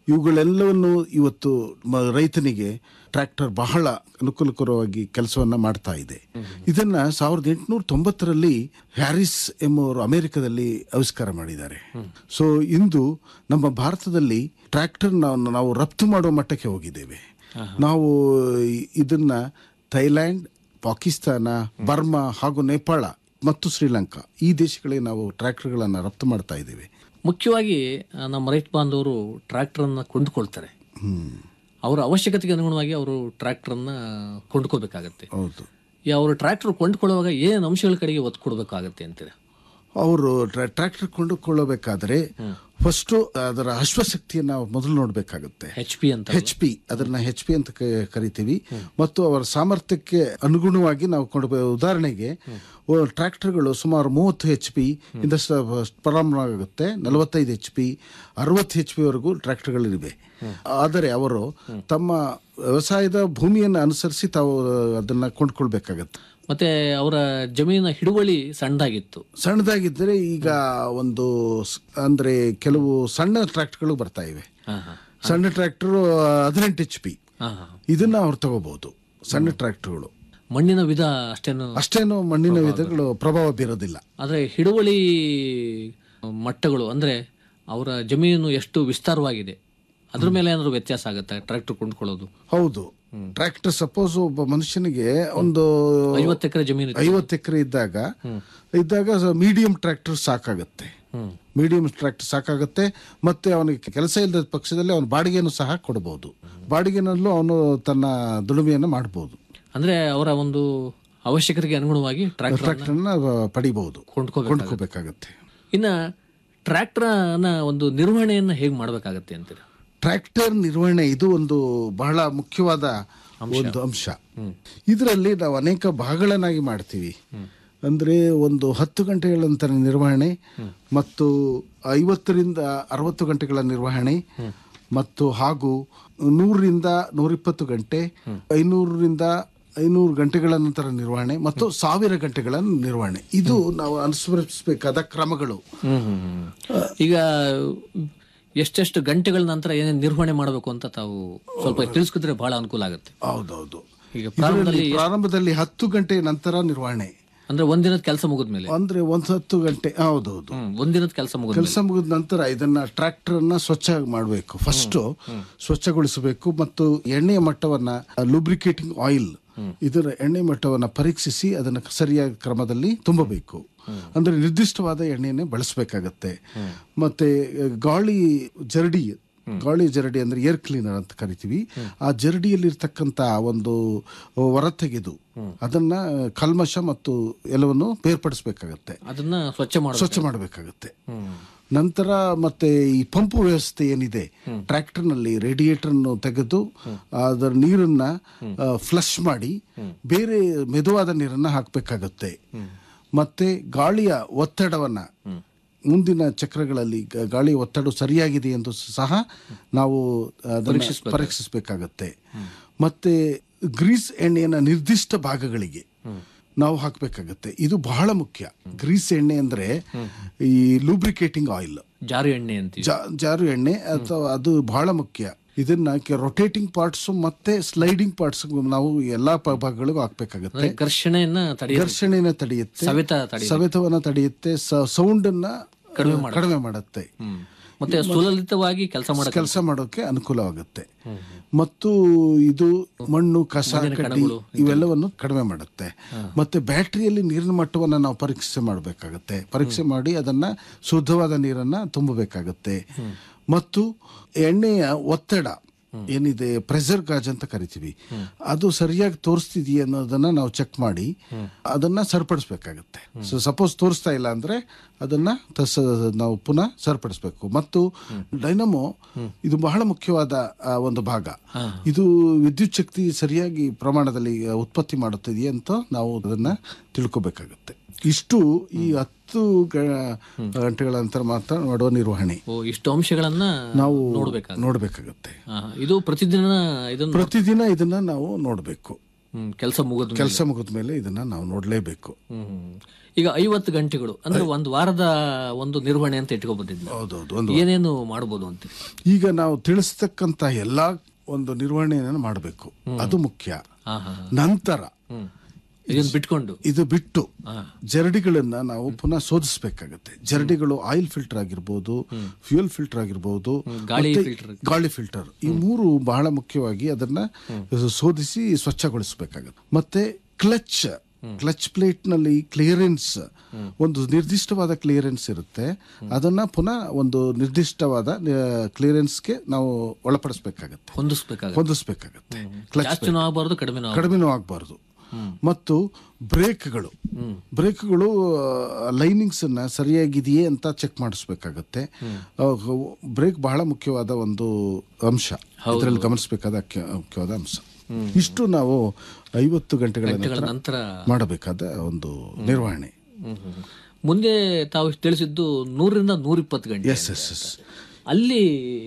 ಇವುಗಳೆಲ್ಲವನ್ನು ಇವತ್ತು ಮ- ರೈತನಿಗೆ ಟ್ರ್ಯಾಕ್ಟರ್ ಬಹಳ ಅನುಕೂಲಕರವಾಗಿ ಕೆಲಸವನ್ನ ಮಾಡ್ತಾ ಇದೆ ಇದನ್ನ ಸಾವಿರದ ಎಂಟುನೂರ ತೊಂಬತ್ತರಲ್ಲಿ ಹ್ಯಾರಿಸ್ ಎಂಬುವರು ಅಮೆರಿಕದಲ್ಲಿ ಆವಿಷ್ಕಾರ ಮಾಡಿದ್ದಾರೆ ಸೊ ಇಂದು ನಮ್ಮ ಭಾರತದಲ್ಲಿ ಟ್ರ್ಯಾಕ್ಟರ್ ನಾವು ರಫ್ತು ಮಾಡುವ ಮಟ್ಟಕ್ಕೆ ಹೋಗಿದ್ದೇವೆ ನಾವು ಇದನ್ನ ಥೈಲ್ಯಾಂಡ್ ಪಾಕಿಸ್ತಾನ ಬರ್ಮಾ ಹಾಗೂ ನೇಪಾಳ ಮತ್ತು ಶ್ರೀಲಂಕಾ ಈ ದೇಶಗಳಿಗೆ ನಾವು ಟ್ರ್ಯಾಕ್ಟರ್ಗಳನ್ನು ರಫ್ತು ಮಾಡ್ತಾ ಇದ್ದೇವೆ ಮುಖ್ಯವಾಗಿ ಆ, ನಮ್ಮ ರೈತ ಬಾಂಧವರು ಟ್ರ್ಯಾಕ್ಟರನ್ನು ಕೊಂಡುಕೊಳ್ತಾರೆ ಅವರ ಅವಶ್ಯಕತೆಗೆ ಅನುಗುಣವಾಗಿ ಅವರು ಟ್ರ್ಯಾಕ್ಟರನ್ನು ಕೊಂಡ್ಕೋಬೇಕಾಗತ್ತೆ ಹೌದು ಈ ಅವರು ಟ್ರ್ಯಾಕ್ಟರ್ ಕೊಂಡುಕೊಳ್ಳುವಾಗ ಏನು ಅಂಶಗಳ ಕಡೆಗೆ ಒತ್ತು ಕೊಡಬೇಕಾಗತ್ತೆ ಅಂತೀರ ಅವರು ಟ್ರ್ಯಾಕ್ಟರ್ ಕೊಂಡುಕೊಳ್ಳಬೇಕಾದ್ರೆ ಫಸ್ಟ್ ಅದರ ಅಶ್ವಶಕ್ತಿಯನ್ನು ನಾವು ಮೊದಲು ನೋಡಬೇಕಾಗುತ್ತೆ ಹೆಚ್ ಪಿ ಅಂತ ಹೆಚ್ ಪಿ ಅದನ್ನ ಹೆಚ್ ಪಿ ಅಂತ ಕ- ಕರಿತೀವಿ ಮತ್ತು ಅವರ ಸಾಮರ್ಥ್ಯಕ್ಕೆ ಅನುಗುಣವಾಗಿ ನಾವು ಕೊಂಡು ಉದಾಹರಣೆಗೆ ಓ, ಟ್ರ್ಯಾಕ್ಟರ್ಗಳು ಸುಮಾರು ಮೂವತ್ತು ಹೆಚ್ ಪಿ ಇಂದ ಸ- ಪ್ರಾರಂಭ ಆಗುತ್ತೆ ನಲವತ್ತೈದು ಹೆಚ್ ಪಿ ಅರವತ್ತು ಹೆಚ್ ಪಿ ವರೆಗೂ ಟ್ರ್ಯಾಕ್ಟರ್ಗಳಿವೆ ಆದರೆ ಅವರು ತಮ್ಮ ವ್ಯವಸಾಯದ ಭೂಮಿಯನ್ನು ಅನುಸರಿಸಿ ತಾವು ಅದನ್ನ ಕೊಂಡ್ಕೊಳ್ಬೇಕಾಗತ್ತೆ ಮತ್ತೆ ಅವರ ಜಮೀನಿನ ಹಿಡುವಳಿ ಸಣ್ಣದಾಗಿತ್ತು ಸಣ್ಣದಾಗಿದ್ದರೆ ಈಗ ಒಂದು ಸ್- ಅಂದ್ರೆ ಕೆಲವು ಸಣ್ಣ ಟ್ರ್ಯಾಕ್ಟರ್ಗಳು ಬರ್ತಾ ಇವೆ ಸಣ್ಣ ಟ್ರ್ಯಾಕ್ಟರ್ ಹದಿನೆಂಟು ಎಚ್ ಪಿ ಇದನ್ನ ಅವ್ರು ತಗೋಬಹುದು ಸಣ್ಣ ಟ್ರ್ಯಾಕ್ಟರ್ಗಳು ಮಣ್ಣಿನ ವಿಧ ಅಷ್ಟೇನು ಅಷ್ಟೇನು ಮಣ್ಣಿನ ವಿಧಗಳು ಪ್ರಭಾವ ಬೀರೋದಿಲ್ಲ ಆದರೆ ಹಿಡುವಳಿ ಮಟ್ಟಗಳು ಅಂದ್ರೆ ಅವರ ಜಮೀನು ಎಷ್ಟು ವಿಸ್ತಾರವಾಗಿದೆ ಅದ್ರ ಮೇಲೆ ಏನಾದ್ರು ವ್ಯತ್ಯಾಸ ಆಗುತ್ತೆ ಟ್ರ್ಯಾಕ್ಟರ್ ಕೊಂಡ್ಕೊಳ್ಳೋದು ಹೌದು ಟ್ರ್ಯಾಕ್ಟರ್ ಸಪೋಸ್ ಒಬ್ಬ ಮನುಷ್ಯನಿಗೆ ಒಂದು ಐವತ್ತು ಎಕರೆ ಜಮೀನು ಇತ್ತು. ಐವತ್ತು ಎಕರೆ ಇದ್ದಾಗ ಇದ್ದಾಗ ಮೀಡಿಯಂ ಟ್ರ್ಯಾಕ್ಟರ್ ಸಾಕಾಗತ್ತೆ ಮೀಡಿಯಂ ಟ್ರ್ಯಾಕ್ಟರ್ ಸಾಕಾಗುತ್ತೆ ಮತ್ತೆ ಅವನಿಗೆ ಕೆಲಸ ಇಲ್ಲದ ಪಕ್ಷದಲ್ಲಿ ಅವನು ಬಾಡಿಗೆಯನ್ನು ಸಹ ಕೊಡಬಹುದು ಬಾಡಿಗೆನಲ್ಲೂ ಅವನು ತನ್ನ ದುಡಿಮೆಯನ್ನು ಮಾಡಬಹುದು ಅಂದ್ರೆ ಅವರ ಒಂದು ಅವಶ್ಯಕತೆಗೆ ಅನುಗುಣವಾಗಿ ಟ್ರ್ಯಾಕ್ಟರ್ ಟ್ರ್ಯಾಕ್ಟರ್ನ ಪಡಿಬಹುದು ಕೊಂಡ್ಕೋಬೇಕಾಗುತ್ತೆ. ಕೊಂಡ್ಕೋಬೇಕಾಗತ್ತೆ ಇನ್ನ ಟ್ರ್ಯಾಕ್ಟರ್ನ ಒಂದು ನಿರ್ವಹಣೆಯನ್ನ ಹೇಗೆ ಮಾಡಬೇಕಾಗತ್ತೆ ಅಂತೀರ ಟ್ರ್ಯಾಕ್ಟರ್ ನಿರ್ವಹಣೆ ಇದು ಒಂದು ಬಹಳ ಮುಖ್ಯವಾದ ಒಂದು ಅಂಶ ಇದರಲ್ಲಿ ನಾವು ಅನೇಕ ಭಾಗಗಳನ್ನಾಗಿ ಮಾಡ್ತೀವಿ ಅಂದ್ರೆ ಒಂದು ಹತ್ತು ಗಂಟೆಗಳ ನಂತರ ನಿರ್ವಹಣೆ ಮತ್ತು ಐವತ್ತರಿಂದ ಅರವತ್ತು ಗಂಟೆಗಳ ನಿರ್ವಹಣೆ ಮತ್ತು ಹಾಗೂ ನೂರರಿಂದ ನೂರಿಪ್ಪತ್ತು ಗಂಟೆ ಐನೂರರಿಂದ ಐನೂರು ಗಂಟೆಗಳ ನಂತರ ನಿರ್ವಹಣೆ ಮತ್ತು ಸಾವಿರ ಗಂಟೆಗಳ ನಿರ್ವಹಣೆ ಇದು ನಾವು ಅನುಸರಿಸಬೇಕಾದ ಕ್ರಮಗಳು ಈಗ ಎಷ್ಟೆಷ್ಟು ಗಂಟೆಗಳ ನಂತರ ಏನೇನು ನಿರ್ವಹಣೆ ಮಾಡಬೇಕು ಅಂತ ತಾವು ಸ್ವಲ್ಪ ತಿಳಿಸ್ಕೊದ್ರೆ ಬಹಳ ಅನುಕೂಲ ಆಗುತ್ತೆ ಹೌದೌದು ಈಗ ಇದರಲ್ಲಿ ಪ್ರಾರಂಭದಲ್ಲಿ ಪ್ರಾರಂಭದಲ್ಲಿ ಹತ್ತು ಗಂಟೆ ನಂತರ ನಿರ್ವಹಣೆ ಅಂದ್ರೆ ಒಂದಿನದ ಕೆಲಸ ಮುಗಿದ್ಮೇಲೆ ಅಂದ್ರೆ ಒಂದ್ ಹತ್ತು ಗಂಟೆ ಹೌದೌದು ಒಂದಿನದ ಕೆಲಸ ಮುಗಿದ್ಮೇಲೆ ಕೆಲಸ ಮುಗಿದ ನಂತರ ಇದನ್ನ ಟ್ರ್ಯಾಕ್ಟರ್ ಅನ್ನ ಸ್ವಚ್ಛ ಮಾಡಬೇಕು ಫಸ್ಟ್ ಸ್ವಚ್ಛಗೊಳಿಸಬೇಕು ಮತ್ತು ಎಣ್ಣೆಯ ಮಟ್ಟವನ್ನ ಲೂಬ್ರಿಕೇಟಿಂಗ್ ಆಯಿಲ್ ಇದರ ಎಣ್ಣೆ ಮಟ್ಟವನ್ನ ಪರೀಕ್ಷಿಸಿ ಅದನ್ನ ಸರಿಯಾದ ಕ್ರಮದಲ್ಲಿ ತುಂಬಬೇಕು ಅಂದ್ರೆ ನಿರ್ದಿಷ್ಟವಾದ ಎಣ್ಣೆಯನ್ನೇ ಬಳಸಬೇಕಾಗತ್ತೆ ಮತ್ತೆ ಗಾಳಿ ಜರಡಿ ಗಾಳಿ ಜರಡಿ ಅಂದ್ರೆ ಏರ್ ಕ್ಲೀನರ್ ಅಂತ ಕರಿತೀವಿ ಆ ಜರಡಿಯಲ್ಲಿರ್ತಕ್ಕಂಥ ಒಂದು ಹೊರ ತೆಗೆದು ಅದನ್ನ ಕಲ್ಮಶ ಮತ್ತು ಎಲ್ಲವನ್ನು ಬೇರ್ಪಡಿಸಬೇಕಾಗತ್ತೆ ಅದನ್ನ ಸ್ವಚ್ಛ ಮಾಡಿ ಸ್ವಚ್ಛ ಮಾಡಬೇಕಾಗುತ್ತೆ ನಂತರ ಮತ್ತೆ ಈ ಪಂಪು ವ್ಯವಸ್ಥೆ ಏನಿದೆ ಟ್ರ್ಯಾಕ್ಟರ್ನಲ್ಲಿ ರೇಡಿಯೇಟರ್ನ್ನು ತೆಗೆದು ಅದರ ನೀರನ್ನ ಫ್ಲಶ್ ಮಾಡಿ ಬೇರೆ ಮೆದುವಾದ ನೀರನ್ನ ಹಾಕಬೇಕಾಗುತ್ತೆ ಮತ್ತೆ ಗಾಳಿಯ ಒತ್ತಡವನ್ನ ಮುಂದಿನ ಚಕ್ರಗಳಲ್ಲಿ ಗ- ಗಾಳಿಯ ಒತ್ತಡ ಸರಿಯಾಗಿದೆ ಎಂದು ಸಹ ನಾವು ಅದನ್ನ ಪರೀಕ್ಷಿಸಬೇಕಾಗತ್ತೆ ಮತ್ತೆ ಗ್ರೀಸ್ ಎಣ್ಣೆಯನ್ನ ನಿರ್ದಿಷ್ಟ ಭಾಗಗಳಿಗೆ ನಾವು ಹಾಕಬೇಕಾಗತ್ತೆ ಇದು ಬಹಳ ಮುಖ್ಯ ಗ್ರೀಸ್ ಎಣ್ಣೆ ಅಂದ್ರೆ ಈ ಲೂಬ್ರಿಕೇಟಿಂಗ್ ಆಯಿಲ್ ಜಾರು ಎಣ್ಣೆ ಅಂತೀವಿ ಜಾರು ಎಣ್ಣೆ ಅಥವಾ ಅದು ಬಹಳ ಮುಖ್ಯ ಇದನ್ನ ರೊಟೇಟಿಂಗ್ ಪಾರ್ಟ್ಸ್ ಮತ್ತೆ ಸ್ಲೈಡಿಂಗ್ ಪಾರ್ಟ್ಸ್ ನಾವು ಎಲ್ಲಾ ಪ- ಭಾಗಗಳಿಗೂ ಹಾಕ್ಬೇಕಾಗತ್ತೆ ಅಂದ್ರೆ ಘರ್ಷಣೆಯನ್ನ ತಡೆಯ ಘರ್ಷಣೆನ ತಡೆಯುತ್ತೆ ಸವೆತ ತಡೆಯುತ್ತೆ. ಸವೆತವನ್ನ ತಡೆಯುತ್ತೆ ಸೌಂಡ್ ಅನ್ನ ಕಡಿಮೆ ಆ, ಮಾಡುತ್ತೆ. ಕಡಿಮೆ ಮಾಡುತ್ತೆ ಮತ್ತೆ ಸುಲಲಿತವಾಗಿ ಕೆಲಸ ಮಾಡೋ ಕೆಲಸ ಮಾಡೋಕೆ ಅನುಕೂಲವಾಗುತ್ತೆ ಮತ್ತು ಇದು ಮಣ್ಣು ಕಸ ಕಡ್ಡಿ ಇವೆಲ್ಲವನ್ನು ಕಡಿಮೆ ಮಾಡುತ್ತೆ ಮತ್ತೆ ಬ್ಯಾಟರಿಯಲ್ಲಿ ನೀರಿನ ಮಟ್ಟವನ್ನು ನಾವು ಪರೀಕ್ಷೆ ಮಾಡಬೇಕಾಗತ್ತೆ ಪರೀಕ್ಷೆ ಮಾಡಿ ಅದನ್ನ ಶುದ್ಧವಾದ ನೀರನ್ನ ತುಂಬಬೇಕಾಗತ್ತೆ ಮತ್ತು ಎಣ್ಣೆಯ ಒತ್ತಡ ಏನಿದೆ ಪ್ರೆಷರ್ ಗಾಜ್ ಅಂತ ಕರಿತೀವಿ ಅದು ಸರಿಯಾಗಿ ತೋರಿಸ್ತಿದೆಯಾ ಅನ್ನೋದನ್ನ ನಾವು ಚೆಕ್ ಮಾಡಿ ಅದನ್ನ ಸರಿಪಡಿಸ್ಬೇಕಾಗತ್ತೆ ಸೊ ಸಪೋಸ್ ತೋರಿಸ್ತಾ ಇಲ್ಲ ಅಂದ್ರೆ ಅದನ್ನ ತಸ ನಾವು ಪುನಃ ಸರಿಪಡಿಸ್ಬೇಕು ಮತ್ತು ಡೈನಮೋ ಇದು ಬಹಳ ಮುಖ್ಯವಾದ ಆ, ಒಂದು ಭಾಗ ಇದು ವಿದ್ಯುತ್ ಶಕ್ತಿ ಸರಿಯಾಗಿ ಪ್ರಮಾಣದಲ್ಲಿ ಉತ್ಪತ್ತಿ ಮಾಡುತ್ತಿದೆಯಾ ಅಂತ ನಾವು ಅದನ್ನ ತಿಳ್ಕೊಬೇಕಾಗತ್ತೆ ಇಷ್ಟು ಈ ಹತ್ತು ಗ- ಗಂಟೆಗಳ ನಂತರ ಮಾತ್ರ ಮಾಡುವ ನಿರ್ವಹಣೆ ಓ ಇಷ್ಟು ಅಂಶಗಳನ್ನ ನಾವು ನೋಡ್ಬೇಕಾಗುತ್ತೆ ನೋಡ್ಬೇಕಾಗತ್ತೆ ಆ, ಇದು ಪ್ರತಿದಿನ ಇದನ್ನು ಪ್ರತಿದಿನ ಇದನ್ನ ನಾವು ನೋಡಬೇಕು ಕೆಲಸ ಮುಗಿದ ಕೆಲಸ ಮುಗಿದ ಮೇಲೆ ಇದನ್ನ ನಾವು ನೋಡಲೇಬೇಕು ಈಗ ಐವತ್ತು ಗಂಟೆಗಳು ಅಂದ್ರೆ ಒಂದು ವಾರದ ಒಂದು ನಿರ್ವಹಣೆ ಅಂತ ಇಟ್ಕೊಬೋದಿಲ್ಲ ಹೌದೌದು ಒಂದು ಏನೇನು ಮಾಡ್ಬೋದು ಅಂತ ಈಗ ನಾವು ತಿಳಿಸ್ತಕ್ಕಂತ ಎಲ್ಲಾ ಒಂದು ನಿರ್ವಹಣೆಯನ್ನು ಮಾಡಬೇಕು ಅದು ಮುಖ್ಯ ಹಾ ಹಾ ನಂತರ ಇದನ್ನ ಬಿಟ್ಕೊಂಡು ಇದು ಬಿಟ್ಟು ಜರಡಿಗಳನ್ನ ನಾವು ಪುನಃ ಶೋಧಿಸಬೇಕಾಗತ್ತೆ ಜರಡಿಗಳು ಆಯಿಲ್ ಫಿಲ್ಟರ್ ಆಗಿರ್ಬೋದು ಫ್ಯೂಯಲ್ ಫಿಲ್ಟರ್ ಆಗಿರ್ಬೋದು ಗಾಳಿ ಮತ್ತೆ filter. ಗಾಳಿ ಫಿಲ್ಟರ್ ಈ ಮೂರು ಬಹಳ ಮುಖ್ಯವಾಗಿ ಅದನ್ನ ಶೋಧಿಸಿ ಸ್ವಚ್ಛಗೊಳಿಸಬೇಕಾಗತ್ತೆ ಮತ್ತೆ ಕ್ಲಚ್ ಕ್ಲಚ್ ಪ್ಲೇಟ್ ನಲ್ಲಿ ಕ್ಲಿಯರೆನ್ಸ್ ಒಂದು ನಿರ್ದಿಷ್ಟವಾದ ಕ್ಲಿಯರೆನ್ಸ್ ಇರುತ್ತೆ ಅದನ್ನ ಪುನಃ ಒಂದು ನಿರ್ದಿಷ್ಟವಾದ ಕ್ಲಿಯರೆನ್ಸ್ಗೆ ನಾವು ಒಳಪಡಿಸಬೇಕಾಗತ್ತೆ ಹೊಂದಿಸ್ಬೇಕಾಗತ್ತೆ ಹೊಂದಿಸ್ಬೇಕಾಗತ್ತೆ ಕ್ಲಚ್ ಜಾಸ್ತಿನೂ ಆಗಬಾರ್ದು ಕಡಿಮೆನೂ ಆಗಬಾರ್ದು. ಕಡಿಮೆನೂ ಆಗಬಾರ್ದು ಮತ್ತು ಬ್ರೇಕ್ಗಳು ಬ್ರೇಕ್ಗಳು ಲೈನಿಂಗ್ಸ್ ಅನ್ನ ಸರಿಯಾಗಿದೆಯೇ ಅಂತ ಚೆಕ್ ಮಾಡಿಸ್ಬೇಕಾಗತ್ತೆ ಬ್ರೇಕ್ ಬಹಳ ಮುಖ್ಯವಾದ ಒಂದು ಅಂಶ ಇದರಲ್ಲಿ ಗಮನಿಸಬೇಕಾದ ಮುಖ್ಯವಾದ ಅಂಶ ಇಷ್ಟು ನಾವು ಐವತ್ತು ಗಂಟೆಗಳ ಗಂಟೆಗಳ ನಂತರ ನಂತರ ಮಾಡಬೇಕಾದ ಒಂದು ನಿರ್ವಹಣೆ ಹ್ಮ್, ಹ್ಮ್, ಹ್ಮ್. ಮುಂದೆ ತಾವು ತಿಳಿಸಿದ್ದು ನೂರರಿಂದ ನೂರಿಪ್ಪತ್ತು ಗಂಟೆ ಎಸ್ ಎಸ್ ಎಸ್ ಅಲ್ಲಿ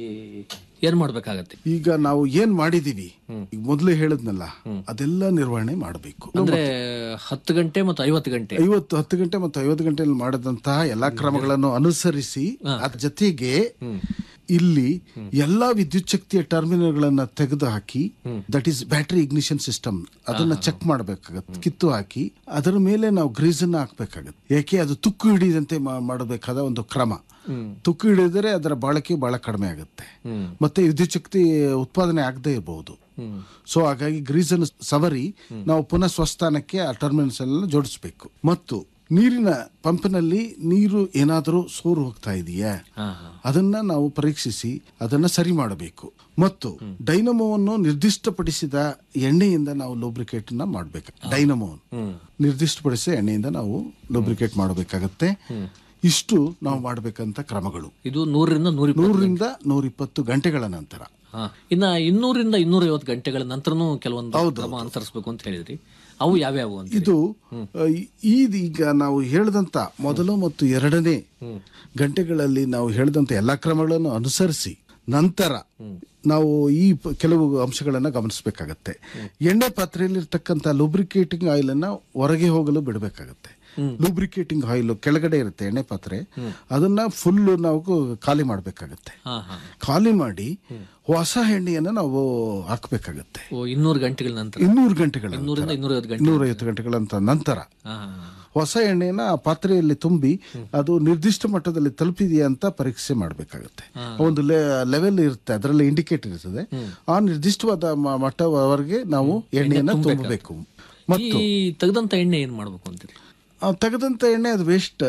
ಏನ್ ಮಾಡ್ಬೇಕಾಗತ್ತೆ ಈಗ ನಾವು ಏನ್ ಮಾಡಿದೀವಿ ಈಗ ಮೊದಲೇ ಹೇಳಿದ್ನಲ್ಲ ಅದೆಲ್ಲ ನಿರ್ವಹಣೆ ಮಾಡಬೇಕು ಅಂದ್ರೆ ಹತ್ತು ಗಂಟೆ ಮತ್ತು ಐವತ್ತು ಗಂಟೆ ಐವತ್ತು ಹತ್ತು ಗಂಟೆ ಮತ್ತು ಐವತ್ತು ಗಂಟೆಯಲ್ಲಿ ಮಾಡಿದಂತಹ ಎಲ್ಲಾ ಕ್ರಮಗಳನ್ನು ಅನುಸರಿಸಿ ಅದ್ರ ಜೊತೆಗೆ ಇಲ್ಲಿ ಎಲ್ಲಾ ವಿದ್ಯುತ್ ಶಕ್ತಿಯ ಟರ್ಮಿನಲ್ಗಳನ್ನ ತೆಗೆದು ಹಾಕಿ that is battery ignition system ಅದನ್ನ ಚೆಕ್ ಮಾಡಬೇಕಾಗತ್ತೆ ಕಿತ್ತು ಹಾಕಿ ಅದರ ಮೇಲೆ ನಾವು ಗ್ರೀಸ್ ಅನ್ನ ಹಾಕ್ಬೇಕಾಗತ್ತೆ ಯಾಕೆ ಅದು ತುಕ್ಕು ಹಿಡಿದಂತೆ ಮಾ- ಮಾಡಬೇಕಾದ ಒಂದು ಕ್ರಮ ತುಕ್ಕು ಹಿಡಿದರೆ ಅದರ ಬಾಳಿಕೆ ಬಹಳ ಕಡಿಮೆ ಆಗುತ್ತೆ ಮತ್ತೆ ವಿದ್ಯುತ್ ಶಕ್ತಿ ಉತ್ಪಾದನೆ ಆಗದೇ ಇರಬಹುದು ಸೊ ಹಾಗಾಗಿ ಗ್ರೀಸ್ ಅನ್ನು ಸವರಿ ನಾವು ಪುನಃ ಸ್ವಸ್ಥಾನಕ್ಕೆ ಆ ಟರ್ಮಿನಲ್ಸ್ ಎಲ್ಲ ಜೋಡಿಸಬೇಕು ಮತ್ತು ನೀರಿನ ಪಂಪ್ನಲ್ಲಿ ನೀರು ಏನಾದರೂ ಸೋರು ಹೋಗ್ತಾ ಇದೆಯಾ ಅದನ್ನ ನಾವು ಪರೀಕ್ಷಿಸಿ ಅದನ್ನ ಸರಿ ಮಾಡಬೇಕು ಮತ್ತು ಡೈನಮೋವನ್ನು ನಿರ್ದಿಷ್ಟಪಡಿಸಿದ ಎಣ್ಣೆಯಿಂದ ನಾವು ಲೂಬ್ರಿಕೇಟ್ ನ ಮಾಡಬೇಕು ಡೈನಮೋ ನಿರ್ದಿಷ್ಟಪಡಿಸಿದ ಎಣ್ಣೆಯಿಂದ ನಾವು ಲೂಬ್ರಿಕೇಟ್ ಮಾಡಬೇಕಾಗತ್ತೆ ಇಷ್ಟು ನಾವು ಮಾಡಬೇಕಂತ ಕ್ರಮಗಳು ಇದು ನೂರರಿಂದ ನೂರ ನೂರರಿಂದ ನೂರಿಪ್ಪತ್ತು ಗಂಟೆಗಳ ನಂತರ ಇನ್ನ ಇನ್ನೂರಿಂದ ಇನ್ನೂರ ಐವತ್ತು ಗಂಟೆಗಳ ನಂತರನೂ ಕೆಲವೊಂದು ಕ್ರಮ ಅನುಸರಿಸಬೇಕು ಅಂತ ಹೇಳಿದ್ರಿ ಅವು ಯಾವ್ಯಾವು ಅಂತ ಇದು ಅ, ಈ ಈಗ ನಾವು ಹೇಳಿದಂತ ಮೊದಲು ಮತ್ತು ಎರಡನೇ ಗಂಟೆಗಳಲ್ಲಿ ನಾವು ಹೇಳಿದಂತ ಎಲ್ಲಾ ಕ್ರಮಗಳನ್ನು ಅನುಸರಿಸಿ ನಂತರ ನಾವು ಈ ಪ- ಕೆಲವು ಅಂಶಗಳನ್ನ ಗಮನಿಸಬೇಕಾಗತ್ತೆ ಎಣ್ಣೆ ಪಾತ್ರೆಯಲ್ಲಿರ್ತಕ್ಕಂಥ ಲೂಬ್ರಿಕೇಟಿಂಗ್ ಆಯಿಲ್ ಅನ್ನ ಹೊರಗೆ ಹೋಗಲು ಬಿಡಬೇಕಾಗತ್ತೆ ಲೂಬ್ರಿಕೇಟಿಂಗ್ ಆಯಿಲ್ ಕೆಳಗಡೆ ಇರುತ್ತೆ ಎಣ್ಣೆ ಪಾತ್ರೆ ಅದನ್ನ ಫುಲ್ ನಾವು ಖಾಲಿ ಮಾಡಬೇಕಾಗತ್ತೆ ಹಾ ಹಾ ಖಾಲಿ ಮಾಡಿ ಹೊಸ ಎಣ್ಣೆಯನ್ನ ನಾವು ಹಾಕಬೇಕಾಗತ್ತೆ ಓ ಇನ್ನೂರು ಗಂಟೆಗಳ ನಂತರ ಇನ್ನೂರು ಗಂಟೆಗಳ ಇನ್ನೂರಿಂದ ಇನ್ನೂರೈವತ್ತು ಗಂಟೆ ಇನ್ನೂರೈವತ್ತು ಗಂಟೆಗಳ ನಂತರ- ನಂತರ ಹಾ ಹೊಸ ಎಣ್ಣೆನ ಆ ಪಾತ್ರೆಯಲ್ಲಿ ತುಂಬಿ ಅದು ನಿರ್ದಿಷ್ಟ ಮಟ್ಟದಲ್ಲಿ ತಲುಪಿದೆಯಾ ಅಂತ ಪರೀಕ್ಷೆ ಮಾಡಬೇಕಾಗುತ್ತೆ ಒಂದು ಲೆವೆಲ್ ಇರುತ್ತೆ ಅದರಲ್ಲಿ ಇಂಡಿಕೇಟರ್ ಇರ್ತದೆ ಆ ನಿರ್ದಿಷ್ಟವಾದ ಮ- ಮಟ್ಟವರೆಗೆ ನಾವು ಎಣ್ಣೆಯನ್ನ ತುಂಬಬೇಕು ಮತ್ತು ಈ ತೆಗೆದಂತ ಎಣ್ಣೆ ಏನ್ ಮಾಡ್ಬೇಕು ಅಂತೀರಿ ಆ ತೆಗೆದಂತ ಎಣ್ಣೆ ಅದು ವೇಸ್ಟ್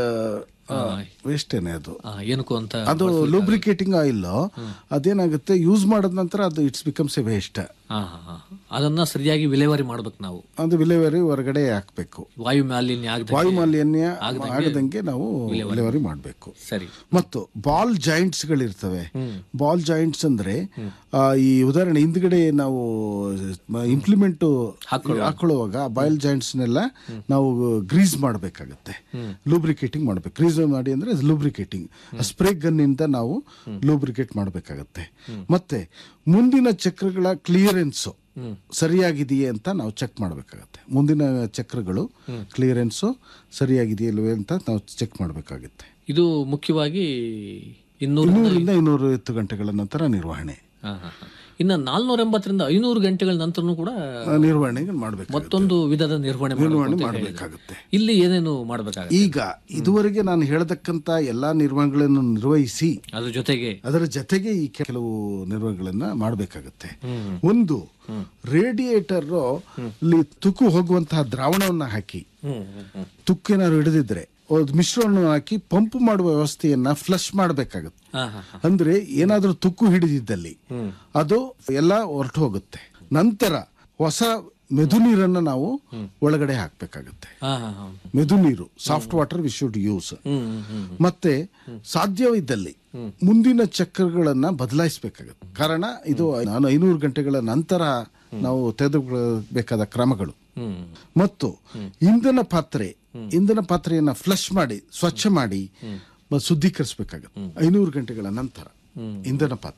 ವೇಸ್ಟ್ ಎಣ್ಣೆ ಅದು ಆ, ಏನಕ್ಕೂ ಅಂತ ಅದು ಲೂಬ್ರಿಕೇಟಿಂಗ್ ಆಯಿಲ್ ಅದೇನಾಗುತ್ತೆ ಯೂಸ್ ಮಾಡಿದ ನಂತರ ಅದು ಇಟ್ಸ್ ಬಿಕಮ್ಸ್ ಎ ವೇಸ್ಟ್ ಹಾ ಹಾ ಹಾ ಅದನ್ನ ಸರಿಯಾಗಿ ವಿಲೇವಾರಿ ಮಾಡ್ಬೇಕು ನಾವು ಅದು ವಿಲೇವಾರಿ ಹೊರಗಡೆ ಹಾಕ್ಬೇಕು ವಾಯು ಮಾಲಿನ್ಯ ಆಗದೆ ವಾಯು ಮಾಲಿನ್ಯ ಆಗದಂಗೆ ನಾವು ವಿಲೇವಾರಿ ಮಾಡಬೇಕು ಸರಿ ಮತ್ತು ಬಾಲ್ ಜಾಯಿಂಟ್ಸ್ ಗಳಿರ್ತವೆ ಬಾಲ್ ಜಾಯಿಂಟ್ಸ್ ಅಂದ್ರೆ ಆ, ಈ ಉದಾಹರಣೆ ಹಿಂದ್ಗಡೆ ನಾವು ಇಂಪ್ಲಿಮೆಂಟ್ ಹಾಕೊಳ್ಳುವಾಗ ಬಾಯ್ಲ್ ಜಾಯಿಂಟ್ಸ್ ನೆಲ್ಲ ನಾವು ಗ್ರೀಸ್ ಮಾಡಬೇಕಾಗತ್ತೆ ಲೂಬ್ರಿಕೇಟಿಂಗ್ ಮಾಡ್ಬೇಕು ಗ್ರೀಸ್ ಮಾಡಿ ಅಂದ್ರೆ ಲೂಬ್ರಿಕೇಟಿಂಗ್ ಸ್ಪ್ರೇ ಗನ್ ಇಂದ ನಾವು ಲೂಬ್ರಿಕೇಟ್ ಮಾಡಬೇಕಾಗತ್ತೆ ಮತ್ತೆ ಮುಂದಿನ ಚಕ್ರಗಳ ಕ್ಲಿಯರೆನ್ಸ್ ಸರಿಯಾಗಿದೆಯೇ ಅಂತ ನಾವು ಚೆಕ್ ಮಾಡಬೇಕಾಗತ್ತೆ ಮುಂದಿನ ಚಕ್ರಗಳು ಕ್ಲಿಯರೆನ್ಸ್ ಸರಿಯಾಗಿದೆಯೇ ಇಲ್ವೇ ಅಂತ ನಾವು ಚೆಕ್ ಮಾಡಬೇಕಾಗುತ್ತೆ ಇದು ಮುಖ್ಯವಾಗಿ ಇನ್ನೂರು ಇನ್ನೂರಿಂದ ಇನ್ನೂರೈವತ್ತು ಗಂಟೆಗಳ ನಂತರ ನಿರ್ವಹಣೆ ಹಾ, ಹಾ, ಹಾ. ಇನ್ನ ನಾಲ್ನೂರ ಎಂಬತ್ತರಿಂದ ಐನೂರು ಗಂಟೆಗಳ ನಂತರನೂ ಕೂಡ ಆ, ನಿರ್ವಹಣೆ ಮಾಡಬೇಕು ಮತ್ತೊಂದು ವಿಧದ ನಿರ್ವಹಣೆ ಮಾಡ್ಬೇಕು ನಿರ್ವಹಣೆ ಅಂತ ಹೇಳಿದ್ರು. ಮಾಡಬೇಕಾಗುತ್ತೆ ಇಲ್ಲಿ ಏನೇನು ಮಾಡಬೇಕಾಗುತ್ತೆ ಈಗ ಇದುವರೆಗೆ ನಾನು ಹೇಳತಕ್ಕಂತ ಎಲ್ಲಾ ನಿರ್ವಹಣೆಗಳನ್ನು ನಿರ್ವಹಿಸಿ ಅದ್ರ ಜೊತೆಗೆ ಅದರ ಜೊತೆಗೆ ಈ ಕೆಲವು ನಿರ್ವಹಣೆಗಳನ್ನ ಮಾಡಬೇಕಾಗತ್ತೆ ಒಂದು ರೇಡಿಯೇಟರ್ ಅಲ್ಲಿ ತುಕ್ಕು ಹೋಗುವಂತಹ ದ್ರಾವಣವನ್ನ ಹಾಕಿ ತುಕ್ಕೇನಾದ್ರು ಹಿಡಿದಿದ್ರೆ ಒಂದು ಮಿಶ್ರಣವನ್ನು ಹಾಕಿ ಪಂಪ್ ಮಾಡುವ ವ್ಯವಸ್ಥೆಯನ್ನ ಫ್ಲಶ್ ಮಾಡಬೇಕಾಗುತ್ತೆ ಹಾ, ಹಾ, ಹಾ. ಅಂದ್ರೆ ಏನಾದ್ರೂ ತುಕ್ಕು ಹಿಡಿದಿದ್ದಲ್ಲಿ ಅದು ಎಲ್ಲ ಹೊರಟು ಹೋಗುತ್ತೆ ನಂತರ ಹೊಸ ಮೆದು ನೀರನ್ನ ನಾವು ಒಳಗಡೆ ಹಾಕ್ಬೇಕಾಗತ್ತೆ ಹಾ, ಹಾ, ಹಾ. ಮೆದು ನೀರು soft water we should use hmm, hmm, hmm. ಮತ್ತೆ ಸಾಧ್ಯವಿದ್ದಲ್ಲಿ ಮುಂದಿನ ಚಕ್ರಗಳನ್ನ ಬದಲಾಯಿಸಬೇಕಾಗುತ್ತೆ ಕಾರಣ ಇದು ನಾನು ಐನೂರು ಗಂಟೆಗಳ ನಂತರ ನಾವು ತೆಗೆದುಕೊಳ್ಳಬೇಕಾದ ಕ್ರಮಗಳು ಹ್ಮ್. ಮತ್ತು ಇಂಧನ ಪಾತ್ರೆ ಇಂಧನ ಪಾತ್ರೆಯನ್ನ ಫ್ಲಶ್ ಮಾಡಿ ಸ್ವಚ್ಛ ಮಾಡಿ ಮ- ಶುದ್ಧೀಕರಿಸಬೇಕಾಗುತ್ತೆ ಐನೂರು ಗಂಟೆಗಳ ನಂತರ ಇಂಧನ ಪಾತ್ರೆ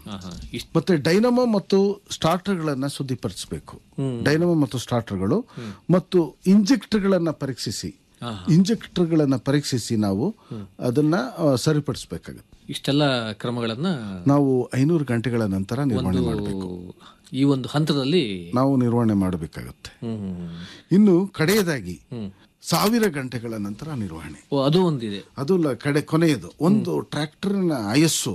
ಆಹಾ. ಇಷ್ಟ್- ಮತ್ತೆ ಡೈನಮೋ ಮತ್ತು ಸ್ಟಾರ್ಟರ್ಗಳನ್ನ ಶುದ್ಧಿಪಡಿಸಬೇಕು ಡೈನಮೋ ಮತ್ತು ಸ್ಟಾರ್ಟರ್ಗಳು ಮತ್ತು ಇಂಜೆಕ್ಟರ್ಗಳನ್ನ ಪರೀಕ್ಷಿಸಿ ಇಂಜೆಕ್ಟರ್ಗಳನ್ನ ಪರೀಕ್ಷಿಸಿ ನಾವು ಅದನ್ನ ಆ, ಸರಿಪಡಿಸಬೇಕಾಗುತ್ತೆ ಇಷ್ಟೆಲ್ಲ ಕ್ರಮಗಳನ್ನ ನಾವು ಐನೂರು ಗಂಟೆಗಳ ನಂತರ ನಿರ್ವಹಣೆ ಒಂದು ಮಾಡಬೇಕು ಈ ಒಂದು ಹಂತದಲ್ಲಿ ನಾವು ನಿರ್ವಹಣೆ ಮಾಡಬೇಕಾಗುತ್ತೆ ಹ್ಮ್. ಇನ್ನು ಕಡೆಯದಾಗಿ ಸಾವಿರ ಗಂಟೆಗಳ ನಂತರ ನಿರ್ವಹಣೆ ಓ, ಅದು ಒಂದಿದೆ ಅದು ಲ- ಕಡೆ ಕೊನೆಯದು ಒಂದು ಟ್ರ್ಯಾಕ್ಟರ್ನ ಆಯಸ್ಸು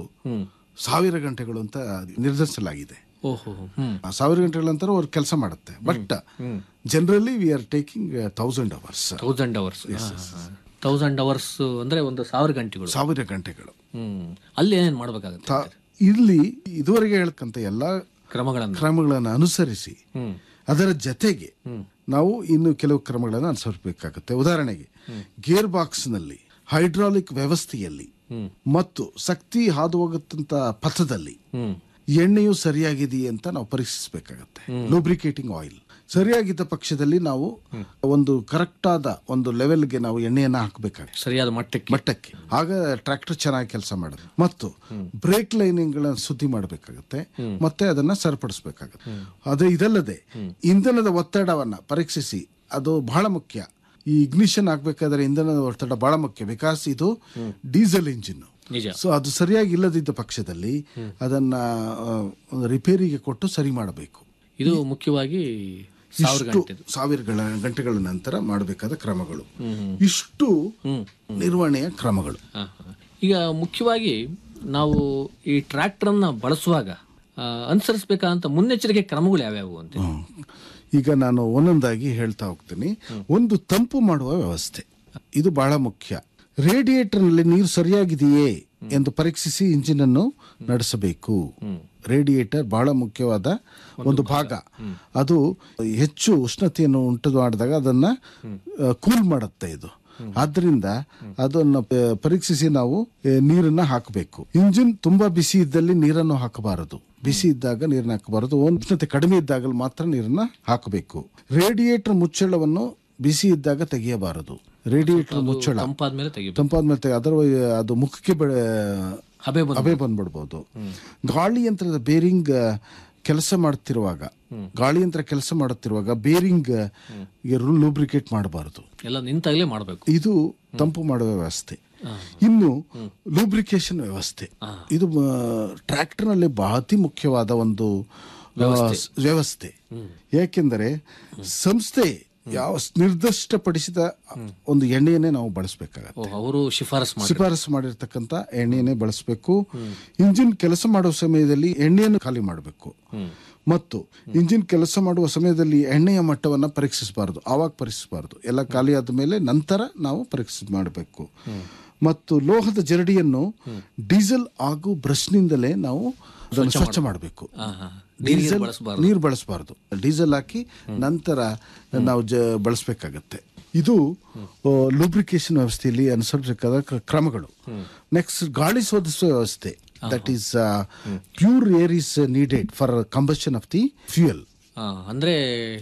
ಸಾವಿರ ಗಂಟೆಗಳು ಅಂತ ನಿರ್ಧರಿಸಲಾಗಿದೆ ಓಹೋ ಹ್ಮ್ ಆ ಸಾವಿರ ಗಂಟೆಗಳ ನಂತರ ಅವ್ರು ಕೆಲಸ ಮಾಡುತ್ತೆ but generally we are taking thousand hours thousand hours thousand hours ಅಂದ್ರೆ ಒಂದು ಸಾವಿರ ಗಂಟೆಗಳು ಸಾವಿರ ಗಂಟೆಗಳು ಹ್ಮ್ ಅಲ್ಲಿ ಏನೇನ್ ಮಾಡ್ಬೇಕಾಗತ್ತೆ ತ- ಇಲ್ಲಿ ಇದುವರೆಗೆ ಹೇಳ್ಕಂತ ಎಲ್ಲ ಕ್ರಮಗಳನ್ನ ಕ್ರಮಗಳನ್ನು ಅನುಸರಿಸಿ ಹ್ಮ್ ಅದರ ಜೊತೆಗೆ ನಾವು ಇನ್ನು ಕೆಲವು ಕ್ರಮಗಳನ್ನು ಅನುಸರಿಸಬೇಕಾಗುತ್ತೆ ಉದಾಹರಣೆಗೆ ಗೇರ್ ಬಾಕ್ಸ್ನಲ್ಲಿ ಹೈಡ್ರಾಲಿಕ್ ವ್ಯವಸ್ಥೆಯಲ್ಲಿ ಮತ್ತು ಶಕ್ತಿ ಹಾದು ಹೋಗುತ್ತಂತ ಪಥದಲ್ಲಿ ಹ್ಮ್ ಎಣ್ಣೆಯು ಸರಿಯಾಗಿದೆಯೇ ಅಂತ ನಾವು ಪರೀಕ್ಷಿಸಬೇಕಾಗತ್ತೆ ಲೂಬ್ರಿಕೇಟಿಂಗ್ ಆಯಿಲ್ ಸರಿಯಾಗಿದ್ದ ಪಕ್ಷದಲ್ಲಿ ನಾವು ಒಂದು ಕರೆಕ್ಟ್ ಆದ ಒಂದು ಲೆವೆಲ್ಗೆ ನಾವು ಎಣ್ಣೆಯನ್ನ ಹಾಕಬೇಕಾಗುತ್ತೆ ಸರಿಯಾದ ಮಟ್ಟಕ್ಕೆ ಮಟ್ಟಕ್ಕೆ ಆಗ ಟ್ರ್ಯಾಕ್ಟರ್ ಚೆನ್ನಾಗಿ ಕೆಲಸ ಮಾಡುತ್ತೆ ಮತ್ತು ಬ್ರೇಕ್ ಲೈನಿಂಗ್ಗಳನ್ನು ಶುದ್ಧಿ ಮಾಡಬೇಕಾಗುತ್ತೆ ಮತ್ತೆ ಅದನ್ನ ಸರಿಪಡಿಸಬೇಕಾಗುತ್ತೆ ಅದೇ ಇದಲ್ಲದೆ ಇಂಧನದ ಒತ್ತಡವನ್ನ ಪರೀಕ್ಷಿಸಿ ಅದು ಬಹಳ ಮುಖ್ಯ ಈ ಇಗ್ನಿಷನ್ ಆಗ್ಬೇಕಾದ್ರೆ ಇಂಧನದ ಒತ್ತಡ ಬಹಳ ಮುಖ್ಯ ಬಿಕಾಸ್ ಇದು ಡೀಸೆಲ್ ಇಂಜಿನ್ ನಿಜ ಸೊ ಅದು ಸರಿಯಾಗಿ ಇಲ್ಲದಿದ್ದ ಪಕ್ಷದಲ್ಲಿ ಅದನ್ನ ಆ, ರಿಪೇರಿಗೆ ಕೊಟ್ಟು ಸರಿ ಮಾಡಬೇಕು ಇದು ಮುಖ್ಯವಾಗಿ ಸಾವಿರ ಇಷ್ಟು ಗಂಟೆ ಸಾವಿರಗಳ ಗಂಟೆಗಳ ನಂತರ ಮಾಡಬೇಕಾದ ಕ್ರಮಗಳು ಇಷ್ಟು ನಿರ್ವಹಣೆಯ ಕ್ರಮಗಳು ಹಾ, ಹಾ. ಈಗ ಮುಖ್ಯವಾಗಿ ನಾವು ಈ ಟ್ರ್ಯಾಕ್ಟರ್ನ ಬಳಸುವಾಗ ಆ, ಅನುಸರಿಸಬೇಕಾದಂತ ಮುನ್ನೆಚ್ಚರಿಕೆ ಕ್ರಮಗಳು ಯಾವ್ಯಾವು ಅಂತ ಹ್ಮ್. ಈಗ ನಾನು ಒಂದೊಂದಾಗಿ ಹೇಳ್ತಾ ಹೋಗ್ತೀನಿ ಒಂದು ತಂಪು ಮಾಡುವ ವ್ಯವಸ್ಥೆ ಇದು ಬಹಳ ಮುಖ್ಯ ರೇಡಿಯೇಟರ್ನಲ್ಲಿ ನೀರು ಸರಿಯಾಗಿದೆಯೇ ಎಂದು ಪರೀಕ್ಷಿಸಿ ಇಂಜಿನ್ ಅನ್ನು ನಡೆಸಬೇಕು ರೇಡಿಯೇಟರ್ ಬಹಳ ಮುಖ್ಯವಾದ ಒಂದು ಭಾಗ ಅದು ಹೆಚ್ಚು ಉಷ್ಣತೆಯನ್ನು ಉಂಟು ಮಾಡಿದಾಗ ಅದನ್ನ ಕೂಲ್ ಮಾಡುತ್ತೆ ಇದು ಆದ್ರಿಂದ ಅದನ್ನ ಪ- ಪರೀಕ್ಷಿಸಿ ನಾವು ಆ, ನೀರನ್ನ ಹಾಕಬೇಕು ಇಂಜಿನ್ ತುಂಬಾ ಬಿಸಿ ಇದ್ದಲ್ಲಿ ನೀರನ್ನು ಹಾಕಬಾರದು ಬಿಸಿ ಇದ್ದಾಗ ನೀರನ್ನ ಹಾಕಬಾರದು ಉಷ್ಣತೆ ಕಡಿಮೆ ಇದ್ದಾಗ ಮಾತ್ರ ನೀರನ್ನ ಹಾಕಬೇಕು ರೇಡಿಯೇಟರ್ ಮುಚ್ಚಳವನ್ನು ಬಿಸಿ ಇದ್ದಾಗ ತೆಗೆಯಬಾರದು ರೇಡಿಯೇಟರ್ ಮುಚ್ಚಳ ತಂಪಾದ್ಮೇಲೆ ತೆಗಿಬೇಕು ತಂಪಾದ್ಮೇಲೆ ತೆಗೆ ಅದರ ಅದು ಮುಖಕ್ಕೆ ಬೆಳೆ ಹಬೆ ಬಂದು ಹಬೆ ಬಂದ್ಬಿಡ್ಬೋದು ಗಾಳಿ ಯಂತ್ರದ ಬೇರಿಂಗ್ ಕೆಲಸ ಮಾಡ್ತಿರುವಾಗ ಗಾಳಿ ಯಂತ್ರ ಕೆಲಸ ಮಾಡುತ್ತಿರುವಾಗ ಬೇರಿಂಗ್ ಲೂಬ್ರಿಕೇಟ್ ಮಾಡಬಾರದು ಎಲ್ಲ ನಿಂತಾಗಲೇ ಮಾಡಬೇಕು ಇದು ತಂಪು ಮಾಡುವ ವ್ಯವಸ್ಥೆ ಇನ್ನು ಲೂಬ್ರಿಕೇಶನ್ ವ್ಯವಸ್ಥೆ ಇದು ಟ್ರ್ಯಾಕ್ಟರ್ ನಲ್ಲಿ ಅತಿ ಮುಖ್ಯವಾದ ಒಂದು ಆ, ಸ್- ವ್ಯವಸ್ಥೆ ಯಾಕೆಂದರೆ ಸಂಸ್ಥೆ ಯಾವ ಸ್- ನಿರ್ದಿಷ್ಟಪಡಿಸಿದ ಒಂದು ಎಣ್ಣೆಯನ್ನೇ ನಾವು ಬಳಸಬೇಕಾಗತ್ತೆ ಅವರು ಶಿಫಾರಸ್ ಮಾಡಿ ಶಿಫಾರಸು ಮಾಡಿರ್ತಕ್ಕಂಥ ಎಣ್ಣೆಯನ್ನೇ ಬಳಸಬೇಕು ಇಂಜಿನ್ ಕೆಲಸ ಮಾಡುವ ಸಮಯದಲ್ಲಿ ಎಣ್ಣೆಯನ್ನು ಖಾಲಿ ಮಾಡಬೇಕು ಮತ್ತು ಇಂಜಿನ್ ಕೆಲಸ ಮಾಡುವ ಸಮಯದಲ್ಲಿ ಎಣ್ಣೆಯ ಮಟ್ಟವನ್ನು ಪರೀಕ್ಷಿಸಬಾರದು ಆವಾಗ ಪರೀಕ್ಷಿಸಬಾರದು ಎಲ್ಲ ಖಾಲಿ ಆದ ಮೇಲೆ ನಂತರ ನಾವು ಪರೀಕ್ಷೆ ಮಾಡಬೇಕು ಮತ್ತು ಲೋಹದ ಜರಡಿಯನ್ನು ಡೀಸೆಲ್ ಹಾಗೂ ಬ್ರಷ್ನಿಂದಲೇ ನಾವು ಅದನ್ನು ಸ್ವಚ್ಛ ಮಾಡಬೇಕು ಡೀಸೆಲ್ ನೀರು ಬಳಸಬಾರದು ಡೀಸೆಲ್ ಹಾಕಿ ನಂತರ ನಾವು ಜ ಬಳಸಬೇಕಾಗತ್ತೆ ಇದು ಲೂಬ್ರಿಕೇಶನ್ ವ್ಯವಸ್ಥೆಯಲ್ಲಿ ಅನುಸರಿಸಬೇಕಾದ ಕ್ರ- ಕ್ರಮಗಳು ನೆಕ್ಸ್ಟ್ ಗಾಳಿ ಶೋಧಿಸುವ ವ್ಯವಸ್ಥೆ that is pure air is needed for combustion of the fuel ಆ, ಅಂದ್ರೆ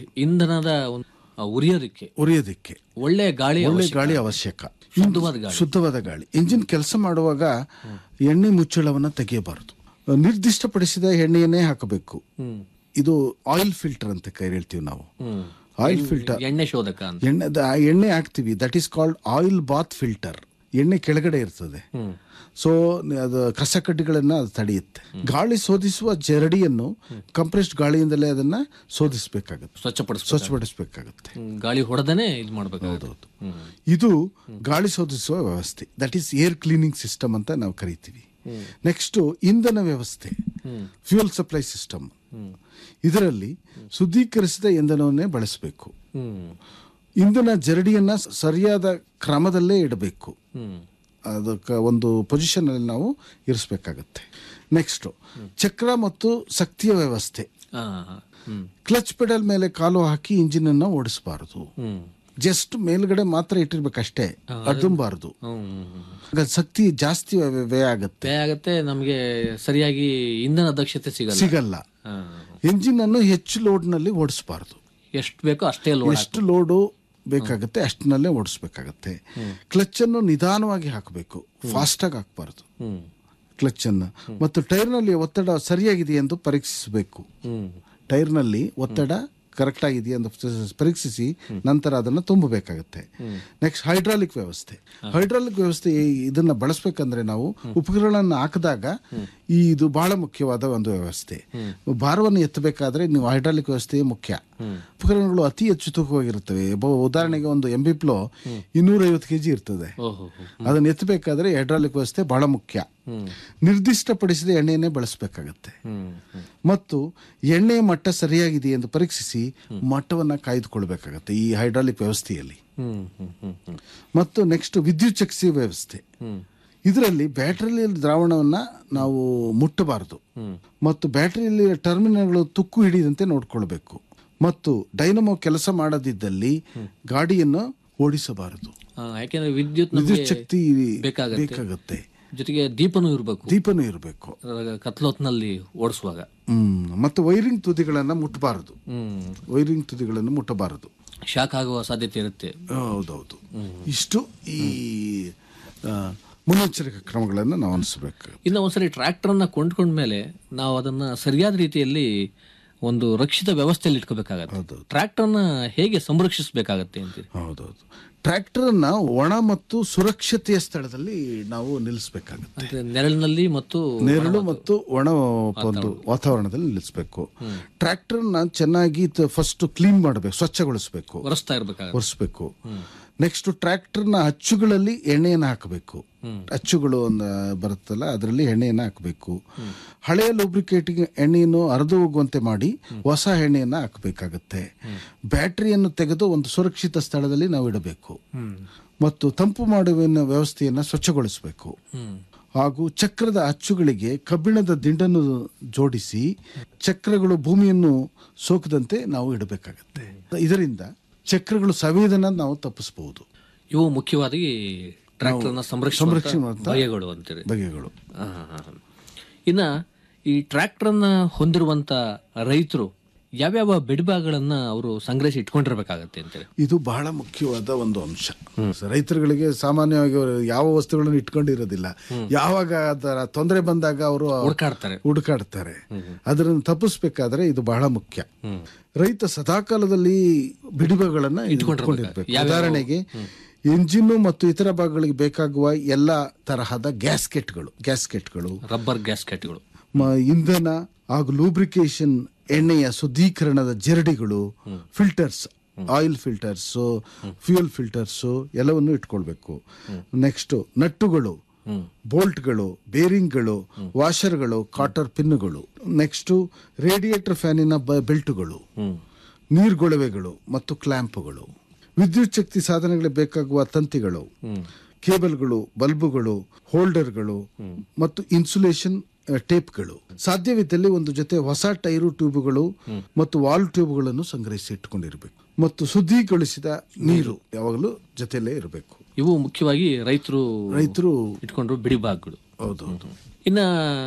ಇಂಧನದ ಒಂದು ಆ, ಉರಿಯೋದಕ್ಕೆ ಉರಿಯೋದಕ್ಕೆ ಒಳ್ಳೆ ಗಾಳಿ ಒಳ್ಳೆ ಅವಶ್ಯಕ. ಗಾಳಿ ಅವಶ್ಯಕ ಶುದ್ಧವಾದ ಗಾಳಿ ಶುದ್ಧವಾದ ಗಾಳಿ ಇಂಜಿನ್ ಕೆಲಸ ಮಾಡುವಾಗ ಎಣ್ಣೆ ಮುಚ್ಚಳವನ್ನು ತೆಗೆಯಬಾರದು ನಿರ್ದಿಷ್ಟಪಡಿಸಿದ ಎಣ್ಣೆಯನ್ನೇ ಹಾಕಬೇಕು ಇದು ಆಯಿಲ್ ಫಿಲ್ಟರ್ ಅಂತ ಕೈ ಹೇಳ್ತೀವಿ ನಾವು ಹ್ಮ್. ಆಯಿಲ್ ಫಿಲ್ಟರ್ ಎಣ್ಣೆ ಶೋಧಕ ಅಂತ ಎಣ್ಣೆ ದ- ಆ ಎಣ್ಣೆ ಹಾಕ್ತಿವಿ that is called oil bath filter ಎಣ್ಣೆ ಕೆಳಗಡೆ ಇರ್ತದೆ ಸೊ ಅದು ಕಸ ಕಡ್ಡಿಗಳನ್ನ ಅದು ತಡೆಯುತ್ತೆ ಗಾಳಿ ಶೋಧಿಸುವ ಜರಡಿಯನ್ನು ಕಂಪ್ರೆಸ್ಡ್ ಗಾಳಿಯಿಂದಲೇ ಅದನ್ನ ಶೋಧಿಸಬೇಕಾಗುತ್ತೆ ಸ್ವಚ್ಛಪಡಿಸ್ಬೇಕು ಸ್ವಚ್ಛಪಡಿಸಬೇಕಾಗುತ್ತೆ ಹ್ಮ್, ಗಾಳಿ ಹೊಡೆದನೆ ಇದು ಮಾಡ್ಬೇಕಾಗುತ್ತೆ ಇದು ಗಾಳಿ ಶೋಧಿಸುವ ವ್ಯವಸ್ಥೆ that is air cleaning system ಅಂತ ನಾವು ಕರಿತೀವಿ ನೆಕ್ಸ್ಟ್ ಇಂಧನ ವ್ಯವಸ್ಥೆ ಫ್ಯೂಯಲ್ ಸಪ್ಲೈ ಸಿಸ್ಟಮ್ ಇದರಲ್ಲಿ ಶುದ್ಧೀಕರಿಸಿದ ಇಂಧನವನ್ನೇ ಬಳಸಬೇಕು ಹ್ಮ್ ಇಂಧನ ಜರಡಿಯನ್ನ ಸರಿಯಾದ ಕ್ರಮದಲ್ಲೇ ಇಡಬೇಕು ಹ್ಮ್ ಅದಕ್ಕೆ ಒಂದು ಪೊಸಿಷನ್ ಅಲ್ಲಿ ನಾವು ಇರಿಸಬೇಕಾಗತ್ತೆ ನೆಕ್ಸ್ಟ್ ಚಕ್ರ ಮತ್ತು ಶಕ್ತಿಯ ವ್ಯವಸ್ಥೆ ಆ, ಹ್ಮ್ ಕ್ಲಚ್ ಪೆಡಲ್ ಮೇಲೆ ಕಾಲು ಹಾಕಿ ಇಂಜಿನ್ ಅನ್ನ ಓಡಿಸಬಾರದು ಹ್ಮ್ ಜಸ್ಟ್ ಮೇಲ್ಗಡೆ ಮಾತ್ರ ಇಟ್ಟಿರ್ಬೇಕಷ್ಟೇ ಅಡ್ಡಂಬಾರದು ಹ್ಮ್ ಆಗ ಶಕ್ತಿ ಜಾಸ್ತಿ ವ್ಯ- ವ್ಯಯ ಆಗತ್ತೆ ವ್ಯಯ ಆಗತ್ತೆ ನಮಗೆ ಸರಿಯಾಗಿ ಇಂಧನ ದಕ್ಷತೆ ಸಿಗಲ್ಲ ಸಿಗಲ್ಲ ಆ, ಇಂಜಿನ್ ಅನ್ನು ಹೆಚ್ಚು ಲೋಡ್ ನಲ್ಲಿ ಓಡಿಸಬಾರದು ಎಷ್ಟು ಬೇಕೋ ಅಷ್ಟೇ ಲೋಡ್ ಎಷ್ಟು ಲೋಡು ಬೇಕಾಗುತ್ತೆ ಅಷ್ಟನ್ನಲ್ಲೇ ಓಡಿಸ್ಬೇಕಾಗತ್ತೆ ಕ್ಲಚ್ ಅನ್ನು ನಿಧಾನವಾಗಿ ಹಾಕಬೇಕು ಫಾಸ್ಟ್ ಆಗಿ ಹಾಕಬಾರ್ದು ಹ್ಮ್ ಕ್ಲಚ್ ಅನ್ನು ಮತ್ತು ಟೈರ್ನಲ್ಲಿ ಒತ್ತಡ ಸರಿಯಾಗಿದೆ ಎಂದು ಪರೀಕ್ಷಿಸಬೇಕು ಟೈರ್ನಲ್ಲಿ ಒತ್ತಡ ಕರೆಕ್ಟ್ ಆಗಿದೆಯಾ ಎಂದು ಪರೀಕ್ಷಿಸಿ ನಂತರ ಅದನ್ನು ತುಂಬಬೇಕಾಗುತ್ತೆ ನೆಕ್ಸ್ಟ್ ಹೈಡ್ರಾಲಿಕ್ ವ್ಯವಸ್ಥೆ ಹೈಡ್ರಾಲಿಕ್ ವ್ಯವಸ್ಥೆ ಇದನ್ನ ಬಳಸಬೇಕಂದ್ರೆ ನಾವು ಉಪಕರಣವನ್ನು ಹಾಕಿದಾಗ ಈ ಇದು ಬಹಳ ಮುಖ್ಯವಾದ ಒಂದು ವ್ಯವಸ್ಥೆ ಭಾರವನ್ನು ಎತ್ತಬೇಕಾದ್ರೆ ನೀವು ಹೈಡ್ರಾಲಿಕ್ ವ್ಯವಸ್ಥೆ ಮುಖ್ಯ ಉಪಕರಣಗಳು ಅತಿ ಹೆಚ್ಚು ತೂಕವಾಗಿರುತ್ತವೆ ಒಬ್ಬ ಉದಾಹರಣೆಗೆ ಒಂದು ಎಂಬಿಪ್ಲೋ ಇನ್ನೂರೈವತ್ತು ಕೆಜಿ ಇರ್ತದೆ ಅದನ್ನು ಎತ್ತಬೇಕಾದ್ರೆ ಹೈಡ್ರಾಲಿಕ್ ವ್ಯವಸ್ಥೆ ಬಹಳ ಮುಖ್ಯ ನಿರ್ದಿಷ್ಟಪಡಿಸಿದ ಎಣ್ಣೆಯನ್ನೇ ಬಳಸಬೇಕಾಗತ್ತೆ ಮತ್ತು ಎಣ್ಣೆಯ ಮಟ್ಟ ಸರಿಯಾಗಿದೆ ಎಂದು ಪರೀಕ್ಷಿಸಿ ಮಟ್ಟವನ್ನು ಕಾಯ್ದುಕೊಳ್ಬೇಕಾಗತ್ತೆ ಈ ಹೈಡ್ರಾಲಿಕ್ ವ್ಯವಸ್ಥೆಯಲ್ಲಿ ಮತ್ತು ನೆಕ್ಸ್ಟ್ ವಿದ್ಯುತ್ ಚಕ್ಸಿ ವ್ಯವಸ್ಥೆ ಇದರಲ್ಲಿ ಬ್ಯಾಟರಿಯಲ್ಲಿ ದ್ರಾವಣವನ್ನ ನಾವು ಮುಟ್ಟಬಾರದು ಮತ್ತು ಬ್ಯಾಟರಿಯಲ್ಲಿ ಟರ್ಮಿನಲ್ಗಳು ತುಕ್ಕು ಹಿಡಿದಂತೆ ನೋಡ್ಕೊಳ್ಬೇಕು ಮತ್ತು ಡೈನಮೋ ಕೆಲಸ ಮಾಡದಿದ್ದಲ್ಲಿ ಗಾಡಿಯನ್ನು ಓಡಿಸಬಾರದು ಆ, ಯಾಕೆಂದ್ರೆ ವಿದ್ಯುತ್ ವಿದ್ಯುತ್ ನಮ್ಗೆ ಶಕ್ತಿ ಬೇಕಾಗತ್ತೆ. ಬೇಕಾಗತ್ತೆ ಜೊತೆಗೆ ದೀಪನೂ ಇರಬೇಕು ದೀಪನೂ ಇರಬೇಕು ಕತ್ಲೊತ್ನಲ್ಲಿ ಓಡಿಸುವಾಗ ಹ್ಮ್ ಮತ್ತು ವೈರಿಂಗ್ ತುದಿಗಳನ್ನ ಮುಟ್ಟಬಾರದು ಹ್ಮ್ ವೈರಿಂಗ್ ತುದಿಗಳನ್ನು ಮುಟ್ಟಬಾರದು ಶಾಕ್ ಆಗುವ ಸಾಧ್ಯತೆ ಇರುತ್ತೆ ಹೌದೌದು ಇಷ್ಟು ಈ ಆ, ಮುನ್ನೆಚ್ಚರಿಕೆ ಕ್ರಮಗಳನ್ನು ನಾವು ಅನಿಸಬೇಕು ಇನ್ನು ಒಂದ್ಸರಿ ಟ್ರ್ಯಾಕ್ಟರ್ನ ಕೊಂಡ್ಕೊಂಡ್ಮೇಲೆ ನಾವು ಅದನ್ನ ಸರಿಯಾದ ರೀತಿಯಲ್ಲಿ ಒಂದು ರಕ್ಷಿತ ವ್ಯವಸ್ಥೆಯಲ್ಲಿ ಇಟ್ಕೋಬೇಕಾಗತ್ತೆ ಟ್ರ್ಯಾಕ್ಟರ್ನ ಹೇಗೆ ಸಂರಕ್ಷಿಸಬೇಕಾಗತ್ತೆ ಅಂತೀರಿ ಹೌದೌದು ಟ್ರ್ಯಾಕ್ಟರ್ನ ಒಣ ಮತ್ತು ಸುರಕ್ಷತೆಯ ಸ್ಥಳದಲ್ಲಿ ನಾವು ನಿಲ್ಲಿಸಬೇಕಾಗುತ್ತೆ ಅಂದ್ರೆ ನೆರಳಿನಲ್ಲಿ ಮತ್ತು ನೆರಳು ಮತ್ತು ಒಣ ಒಂದು ವಾತಾವರಣದಲ್ಲಿ ನಿಲ್ಲಿಸಬೇಕು ಟ್ರ್ಯಾಕ್ಟರ್ನ ಚೆನ್ನಾಗಿ ಫಸ್ಟ್ ಕ್ಲೀನ್ ಮಾಡಬೇಕು ಸ್ವಚ್ಛಗೊಳಿಸಬೇಕು ಒರೆಸ್ತಾ ಇರ್ಬೇಕಾಗತ್ತೆ ಒರೆಸ್ಬೇಕು ನೆಕ್ಸ್ಟ್ ಟ್ರ್ಯಾಕ್ಟರ್ನ ಅಚ್ಚುಗಳಲ್ಲಿ ಎಣ್ಣೆಯನ್ನು ಹಾಕಬೇಕು ಅಚ್ಚುಗಳು ಒಂದು ಬರುತ್ತಲ್ಲ ಅದರಲ್ಲಿ ಎಣ್ಣೆಯನ್ನು ಹಾಕಬೇಕು ಹಳೆಯ ಲೂಬ್ರಿಕೇಟಿಂಗ್ ಎಣ್ಣೆಯನ್ನು ಹರಿದು ಹೋಗುವಂತೆ ಮಾಡಿ ಹೊಸ ಎಣ್ಣೆಯನ್ನು ಹಾಕಬೇಕಾಗತ್ತೆ ಬ್ಯಾಟರಿಯನ್ನು ತೆಗೆದು ಒಂದು ಸುರಕ್ಷಿತ ಸ್ಥಳದಲ್ಲಿ ನಾವು ಇಡಬೇಕು ಮತ್ತು ತಂಪು ಮಾಡುವ ವ್ಯವಸ್ಥೆಯನ್ನು ಸ್ವಚ್ಛಗೊಳಿಸಬೇಕು ಹಾಗೂ ಚಕ್ರದ ಅಚ್ಚುಗಳಿಗೆ ಕಬ್ಬಿಣದ ದಿಂಡನ್ನು ಜೋಡಿಸಿ ಚಕ್ರಗಳು ಭೂಮಿಯನ್ನು ಸೋಕದಂತೆ ನಾವು ಇಡಬೇಕಾಗತ್ತೆ ಇದರಿಂದ ಚಕ್ರಗಳು ಸವೇದನ ನಾವು ತಪ್ಪಿಸಬಹುದು ಇವು ಮುಖ್ಯವಾಗಿ ಟ್ರ್ಯಾಕ್ಟರ್ನ ಸಂರಕ್ಷಣೆ ಸಂರಕ್ಷಣೆ ಮಾಡ್ತಾ- ಬಗೆಗಳು ಅಂತೀರಿ ಬಗೆಗಳು ಆ, ಆ, ಆ. ಇನ್ನ ಈ ಟ್ರ್ಯಾಕ್ಟರ್ನ ಹೊಂದಿರುವಂತ ರೈತರು ಯಾವ್ಯಾವ ಬಿಡಿಭಾಗಗಳನ್ನ ಅವರು ಸಂಗ್ರಹಿಸಿ ಇಟ್ಕೊಂಡಿರ್ಬೇಕಾಗತ್ತೆ ಅಂತೇಳಿ ಇದು ಬಹಳ ಮುಖ್ಯವಾದ ಒಂದು ಅಂಶ ರೈತರುಗಳಿಗೆ ಸಾಮಾನ್ಯವಾಗಿ ಅವರು ಯಾವ ವಸ್ತುಗಳನ್ನು ಇಟ್ಕೊಂಡಿರೋದಿಲ್ಲ ಯಾವಾಗ ಅದರ ತೊಂದರೆ ಬಂದಾಗ ಅವರು ಹುಡುಕಾಡ್ತಾರೆ ಹುಡುಕಾಡ್ತಾರೆ ಅದನ್ನು ತಪ್ಪಿಸ್ಬೇಕಾದ್ರೆ ಇದು ಬಹಳ ಮುಖ್ಯ ರೈತ ಸದಾಕಾಲದಲ್ಲಿ ಬಿಡಿಭಾಗಗಳನ್ನ ಇಟ್ಕೊಂಡಿರ್ಬೇಕು ಉದಾಹರಣೆಗೆ ಎಂಜಿನ್ ಮತ್ತು ಇತರ ಭಾಗಗಳಿಗೆ ಬೇಕಾಗುವ ಎಲ್ಲ ತರಹದ ಗ್ಯಾಸ್ಕೆಟ್ಗಳು ಗ್ಯಾಸ್ಕೆಟ್ಗಳು ರಬ್ಬರ್ ಗ್ಯಾಸ್ಕೆಟ್ಗಳು ಮ- ಇಂಧನ ಹಾಗೂ ಲೂಬ್ರಿಕೇಶನ್ ಎಣ್ಣೆಯ ಶುದ್ಧೀಕರಣದ ಜರಡಿಗಳು filters oil filters fuel filters ಎಲ್ಲವನ್ನು ಇಟ್ಕೊಳ್ಬೇಕು ನೆಕ್ಸ್ಟ್ ನಟ್ಟುಗಳು ಬೋಲ್ಟ್ಗಳು ಬೇರಿಂಗ್ಗಳು ವಾಷರ್ಗಳು ಕಾಟರ್ ಪಿನ್ನುಗಳು ನೆಕ್ಸ್ಟ್ ರೇಡಿಯೇಟರ್ ಫ್ಯಾನಿನ ಬೆಲ್ಟುಗಳು ನೀರ್ಗೊಳವೆಗಳು ಮತ್ತು ಕ್ಲ್ಯಾಂಪ್ಗಳು ವಿದ್ಯುತ್ ಶಕ್ತಿ ಸಾಧನಗಳಿಗೆ ಬೇಕಾಗುವ ತಂತಿಗಳು ಕೇಬಲ್ಗಳು ಬಲ್ಬುಗಳು ಹೋಲ್ಡರ್ಗಳು ಮತ್ತು ಇನ್ಸುಲೇಷನ್ ಟೇಪ್ಗಳು ಸಾಧ್ಯವಿದ್ದಲ್ಲಿ ಒಂದು ಜೊತೆ ಹೊಸ ಟೈರು ಟ್ಯೂಬ್ಗಳು ಮತ್ತು ವಾಲ್ ಟ್ಯೂಬ್ಗಳನ್ನು ಸಂಗ್ರಹಿಸಿ ಇಟ್ಟುಕೊಂಡಿರಬೇಕು ಮತ್ತು ಶುದ್ಧೀಕರಿಸಿದ ನೀರು ಯಾವಾಗಲೂ ಜೊತೆಯಲ್ಲೇ ಇರಬೇಕು ಇವು ಮುಖ್ಯವಾಗಿ ರೈತರು ರೈತರು ಇಟ್ಕೊಂಡ್ರು ಬಿಡಿ ಭಾಗಗಳು ಹೌದೌದು ಇನ್ನ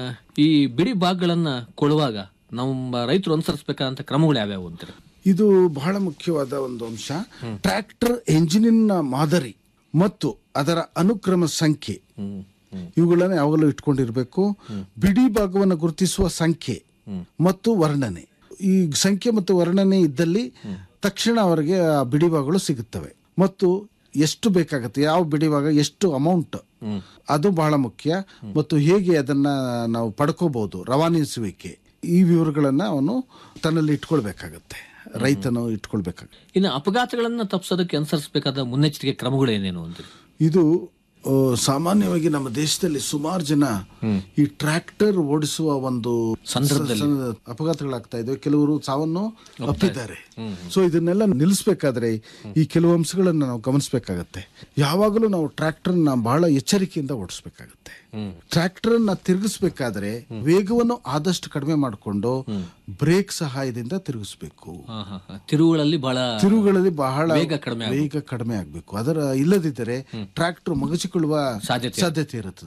ಈ ಬಿಡಿ ಭಾಗಗಳನ್ನ ಕೊಳ್ಳುವಾಗ ನಮ್ಮ ರೈತರು ಅನುಸರಿಸಬೇಕಾದಂತ ಕ್ರಮಗಳು ಯಾವ್ಯಾವು ಅಂತೀರಿ ಇದು ಬಹಳ ಮುಖ್ಯವಾದ ಒಂದು ಅಂಶ ಟ್ರ್ಯಾಕ್ಟರ್ ಎಂಜಿನಿನ ಮಾದರಿ ಮತ್ತು ಅದರ ಅನುಕ್ರಮ ಸಂಖ್ಯೆ ಇವುಗಳನ್ನ ಯಾವಾಗಲೂ ಇಟ್ಕೊಂಡಿರ್ಬೇಕು ಬಿಡಿ ಭಾಗವನ್ನು ಗುರುತಿಸುವ ಸಂಖ್ಯೆ ಮತ್ತು ವರ್ಣನೆ ಈ ಸಂಖ್ಯೆ ಮತ್ತು ವರ್ಣನೆ ಇದ್ದಲ್ಲಿ ತಕ್ಷಣ ಅವರಿಗೆ ಆ ಬಿಡಿ ಭಾಗಗಳು ಸಿಗುತ್ತವೆ ಮತ್ತು ಎಷ್ಟು ಬೇಕಾಗುತ್ತೆ ಯಾವ ಬಿಡಿ ಭಾಗ ಎಷ್ಟು ಅಮೌಂಟ್ ಅದು ಬಹಳ ಮುಖ್ಯ ಮತ್ತು ಹೇಗೆ ಅದನ್ನ ನಾವು ಪಡ್ಕೋಬಹುದು ರವಾನಿಸುವಿಕೆ ಈ ವಿವರಗಳನ್ನ ಅವನು ತನ್ನಲ್ಲಿ ಇಟ್ಕೊಳ್ಬೇಕಾಗತ್ತೆ ರೈತನು ಇಟ್ಕೊಳ್ಬೇಕಾಗುತ್ತೆ ಇನ್ನು ಅಪಘಾತಗಳನ್ನ ತಪ್ಪಿಸೋದಕ್ಕೆ ಅನುಸರಿಸಬೇಕಾದ ಮುನ್ನೆಚ್ಚರಿಕೆ ಕ್ರಮಗಳು ಏನೇನು ಅಂತೀರಿ ಇದು ಆ, ಸಾಮಾನ್ಯವಾಗಿ ನಮ್ಮ ದೇಶದಲ್ಲಿ ಸುಮಾರು ಜನ ಈ ಟ್ರ್ಯಾಕ್ಟರ್ ಓಡಿಸುವ ಒಂದು ಸಂದರ್ಭದಲ್ಲಿ. ಸ- ಸ- ಅಪಘಾತಗಳಾಗ್ತಾ ಇದಾವೆ ಕೆಲವರು ಸಾವನ್ನು ಅಪ್ಪಿದ್ದಾರೆ ಸೊ ಇದನ್ನೆಲ್ಲ ನಿಲ್ಲಿಸಬೇಕಾದ್ರೆ ಈ ಕೆಲವು ಅಂಶಗಳನ್ನ ನಾವು ಗಮನಿಸಬೇಕಾಗತ್ತೆ ಯಾವಾಗಲೂ ನಾವು ಟ್ರ್ಯಾಕ್ಟರ್ನ ಬಹಳ ಎಚ್ಚರಿಕೆಯಿಂದ ಓಡಿಸ್ಬೇಕಾಗತ್ತೆ ಟ್ರ್ಯಾಕ್ಟರ್ ನ ತಿರುಗಿಸ್ಬೇಕಾದ್ರೆ ವೇಗವನ್ನು ಆದಷ್ಟು ಕಡಿಮೆ ಮಾಡಿಕೊಂಡು ಬ್ರೇಕ್ ಸಹಾಯದಿಂದ ತಿರುಗಿಸ್ಬೇಕು ಹಾ, ಹಾ, ಹಾ. ತಿರುವುಗಳಲ್ಲಿ ಬಹಳ ತಿರುವುಗಳಲ್ಲಿ ಬಹಳ ವೇಗ ಕಡಿಮೆ ಆಗ್ಬೇಕು. ವೇಗ ಕಡಿಮೆ ಆಗಬೇಕು ಅದರ ಇಲ್ಲದಿದ್ದರೆ ಟ್ರ್ಯಾಕ್ಟರ್ ಮಗಚಿಕೊಳ್ಳುವ ಸಾಧ್ಯತೆ. ಸಾಧ್ಯತೆ ಇರುತ್ತದೆ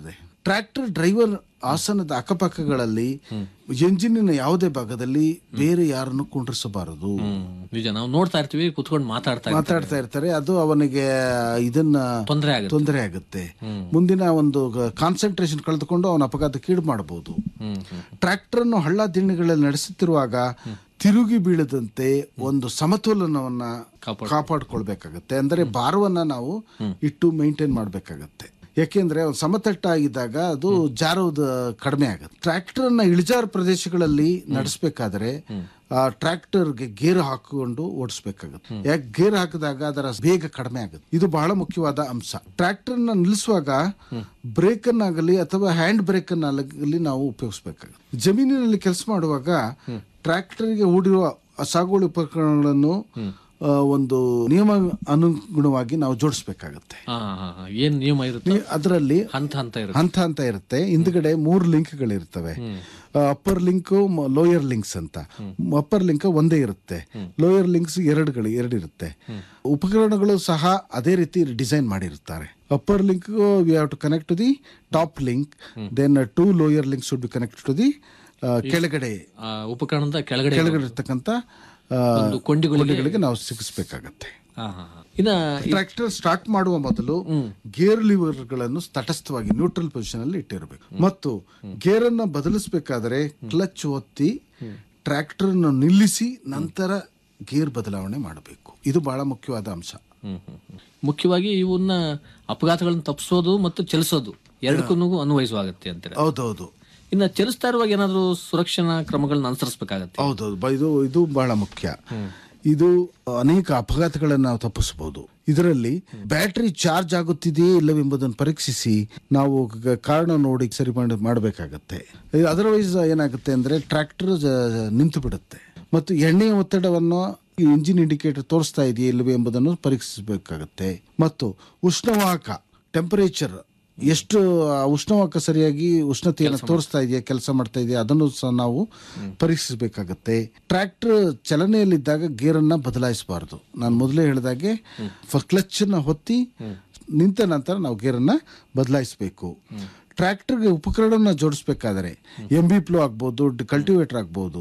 ಟ್ರ್ಯಾಕ್ಟರ್ ಡ್ರೈವರ್ ಆಸನದ ಅಕ್ಕಪಕ್ಕಗಳಲ್ಲಿ ಎಂಜಿನಿನ ಯಾವುದೇ ಭಾಗದಲ್ಲಿ ಬೇರೆ ಯಾರನ್ನು ಕುಂಡ್ರಿಸಬಾರದು ನಿಜ ನಾವು ನೋಡ್ತಾ ಇರ್ತೀವಿ ಕುತ್ಕೊಂಡು ಮಾತಾಡ್ತಾ ಇರ್ತೀವಿ. ಮಾತಾಡ್ತಾ ಇರ್ತಾರೆ ಅದು ಅವನಿಗೆ ಇದನ್ನ ತೊಂದ್ರೆ ಆಗುತ್ತೆ. ತೊಂದರೆ ಆಗುತ್ತೆ ಮುಂದಿನ ಒಂದು ಕಾನ್ಸಂಟ್ರೇಷನ್ ಕಳೆದುಕೊಂಡು ಅವನ ಅಪಘಾತಕ್ಕೀಡು ಮಾಡಬಹುದು ಹ್ಮ್ ಹ್ಮ್ ಟ್ರ್ಯಾಕ್ಟರ್ ಅನ್ನು ಹಳ್ಳ ದಿಣ್ಣಗಳಲ್ಲಿ ನಡೆಸುತ್ತಿರುವಾಗ ತಿರುಗಿ ಬೀಳದಂತೆ ಒಂದು ಸಮತೋಲನವನ್ನ ಕಾಪಾಡ್ಕೊಳ್ಬೇಕಾಗತ್ತೆ ಅಂದ್ರೆ ಭಾರವನ್ನ ನಾವು ಇಟ್ಟು ಮೇಂಟೈನ್ ಮಾಡ್ಬೇಕಾಗತ್ತೆ ಯಾಕೆಂದ್ರೆ ಒಂದು ಸಮತಟ್ಟಾಗಿದ್ದಾಗ ಅದು ಜಾರೋದು ಕಡಿಮೆ ಆಗುತ್ತೆ ಟ್ರ್ಯಾಕ್ಟರ್ ನ ಇಳಿಜಾರು ಪ್ರದೇಶಗಳಲ್ಲಿ ನಡೆಸಬೇಕಾದ್ರೆ ಆ ಟ್ರ್ಯಾಕ್ಟರ್ಗೆ ಗೇರ್ ಹಾಕಿಕೊಂಡು ಓಡಿಸ್ಬೇಕಾಗುತ್ತೆ ಯಾಕೆ ಗೇರ್ ಹಾಕಿದಾಗ ಅದರ ಬೇಗ ಕಡಿಮೆ ಆಗುತ್ತೆ ಇದು ಬಹಳ ಮುಖ್ಯವಾದ ಅಂಶ ಟ್ರ್ಯಾಕ್ಟರ್ ನ ನಿಲ್ಲಿಸುವಾಗ ಬ್ರೇಕ್ ಅನ್ನಾಗಲಿ ಅಥವಾ ಹ್ಯಾಂಡ್ ಬ್ರೇಕ್ ಅನ್ನಾಗಲಿ ನಾವು ಉಪಯೋಗಿಸ್ಬೇಕಾಗುತ್ತೆ ಜಮೀನಿನಲ್ಲಿ ಕೆಲಸ ಮಾಡುವಾಗ ಟ್ರ್ಯಾಕ್ಟರ್ಗೆ ಹೂಡಿರುವ ಸಾಗುವಳಿ ಉಪಕರಣಗಳನ್ನು ಆ, ಒಂದು ನಿಯಮ ಅನುಗುಣವಾಗಿ ನಾವು ಜೋಡಿಸ್ಬೇಕಾಗತ್ತೆ ಹಾ ಹಾ ಹಾ ಏನ್ ನಿಯಮ ಇರುತ್ತೆ ಅದರಲ್ಲಿ ಹಂತ ಹಂತ ಇರುತ್ತೆ ಹಂತ ಹಂತ ಇರುತ್ತೆ ಹಿಂದ್ಗಡೆ ಮೂರು ಲಿಂಕ್ಗಳಿರ್ತವೆ ಅಪ್ಪರ್ ಲಿಂಕ್ ಲೋಯರ್ ಲಿಂಕ್ಸ್ ಅಂತ ಅಪ್ಪರ್ ಲಿಂಕ್ ಒಂದೇ ಇರುತ್ತೆ ಲೋಯರ್ ಲಿಂಕ್ಸ್ ಎರಡುಗಳು ಎರಡು ಇರುತ್ತೆ ಉಪಕರಣಗಳು ಸಹ ಅದೇ ರೀತಿ ಡಿಸೈನ್ ಮಾಡಿರ್ತಾರೆ upper link we have to connect to the top link then two lower link should be connect to the ಕೆಳಗಡೆ ಆ ಉಪಕರಣದ ಕೆಳಗಡೆ ಕೆಳಗಡೆ ಇರ್ತಕ್ಕಂಥ ಆ, ಒಂದು ಕೊಂಡಿಗಳಿಗೆ- ಕೊಂಡಿಗಳಿಗೆ ನಾವು ಸಿಗಿಸ್ಬೇಕಾಗತ್ತೆ ಹಾ ಹಾ ಹಾ. ಇನ್ನ ಟ್ರ್ಯಾಕ್ಟರ್ ಸ್ಟಾರ್ಟ್ ಮಾಡುವ ಮೊದಲು ಗೇರ್ ಲಿವರ್ಗಳನ್ನು ತಟಸ್ಥವಾಗಿ ನ್ಯೂಟ್ರಲ್ ಪೊಸಿಷನ್ ಅಲ್ಲಿ ಇಟ್ಟಿರಬೇಕು ಮತ್ತು ಗೇರ್ ಅನ್ನ ಬದಲಿಸಬೇಕಾದರೆ ಕ್ಲಚ್ ಒತ್ತಿ ಟ್ರ್ಯಾಕ್ಟರ್ ಅನ್ನು ನಿಲ್ಲಿಸಿ ನಂತರ ಗೇರ್ ಬದಲಾವಣೆ ಮಾಡಬೇಕು ಇದು ಬಹಳ ಮುಖ್ಯವಾದ ಅಂಶ ಹ್ಮ್, ಹ್ಮ್, ಹ್ಮ್. ಮುಖ್ಯವಾಗಿ ಇವನ್ನ ಅಪಘಾತಗಳನ್ನು ತಪ್ಪಿಸೋದು ಮತ್ತು ಚಲಿಸೋದು ಎರಡಕ್ಕೂ ಅನ್ವಯಿಸುವಾಗತ್ತೆ ಅಂತಾರೆ ಹೌದೌದು ಇನ್ನ ಚಲಿಸ್ತಾ ಇರುವಾಗ ಏನಾದ್ರು ಸುರಕ್ಷಣಾ ಕ್ರಮಗಳನ್ನ ಅನುಸರಿಸಬೇಕಾಗತ್ತೆ ಹೌದೌದು ಬ- ಇದು ಇದು ಬಹಳ ಮುಖ್ಯ ಇದು ಅನೇಕ ಅಪಘಾತಗಳನ್ನು ನಾವು ತಪ್ಪಿಸಬಹುದು ಇದರಲ್ಲಿ ಬ್ಯಾಟರಿ ಚಾರ್ಜ್ ಆಗುತ್ತಿದೆಯೇ ಇಲ್ಲವೆಂಬುದನ್ನು ಪರೀಕ್ಷಿಸಿ ನಾವು ಗ- ಕಾರಣ ನೋಡಿ ಸರಿ ಮಾಡಿ ಮಾಡಬೇಕಾಗತ್ತೆ ಅದರ್ವೈಸ್ ಏನಾಗುತ್ತೆ ಅಂದ್ರೆ ಟ್ರ್ಯಾಕ್ಟರ್ ನಿಂತು ಬಿಡುತ್ತೆ ಮತ್ತು ಎಣ್ಣೆಯ ಒತ್ತಡವನ್ನು ಇಂಜಿನ್ ಇಂಡಿಕೇಟರ್ ತೋರಿಸ್ತಾ ಇದೆಯೇ ಇಲ್ಲವೇ ಎಂಬುದನ್ನು ಪರೀಕ್ಷಿಸಬೇಕಾಗತ್ತೆ ಮತ್ತು ಉಷ್ಣವಾಹಕ ಟೆಂಪರೇಚರ್ ಎಷ್ಟು ಆ ಉಷ್ಣವಾಹಕ ಸರಿಯಾಗಿ ಉಷ್ಣತೆಯನ್ನು ತೋರಿಸ್ತಾ ಇದೆಯಾ ಕೆಲಸ ಮಾಡ್ತಾ ಇದೆಯಾ ಅದನ್ನು ಸಹ ನಾವು ಪರೀಕ್ಷಿಸಬೇಕಾಗತ್ತೆ ಟ್ರ್ಯಾಕ್ಟರ್ ಚಲನೆಯಲ್ಲಿದ್ದಾಗ ಗೇರನ್ನ ಬದಲಾಯಿಸಬಾರದು ನಾನು ಮೊದಲೇ ಹೇಳಿದಾಗೆ ಕ್ಲಚ್ ನ ಹೊತ್ತಿ ನಿಂತ ನಂತರ ನಾವು ಗೇರನ್ನ ಬದಲಾಯಿಸಬೇಕು ಟ್ರ್ಯಾಕ್ಟರ್ಗೆ ಉಪಕರಣನ ಜೋಡಿಸ್ಬೇಕಾದರೆ ಎಂ ಬಿ ಪ್ಲೋ ಆಗ್ಬೋದು ಕಲ್ಟಿವೇಟರ್ ಆಗ್ಬೋದು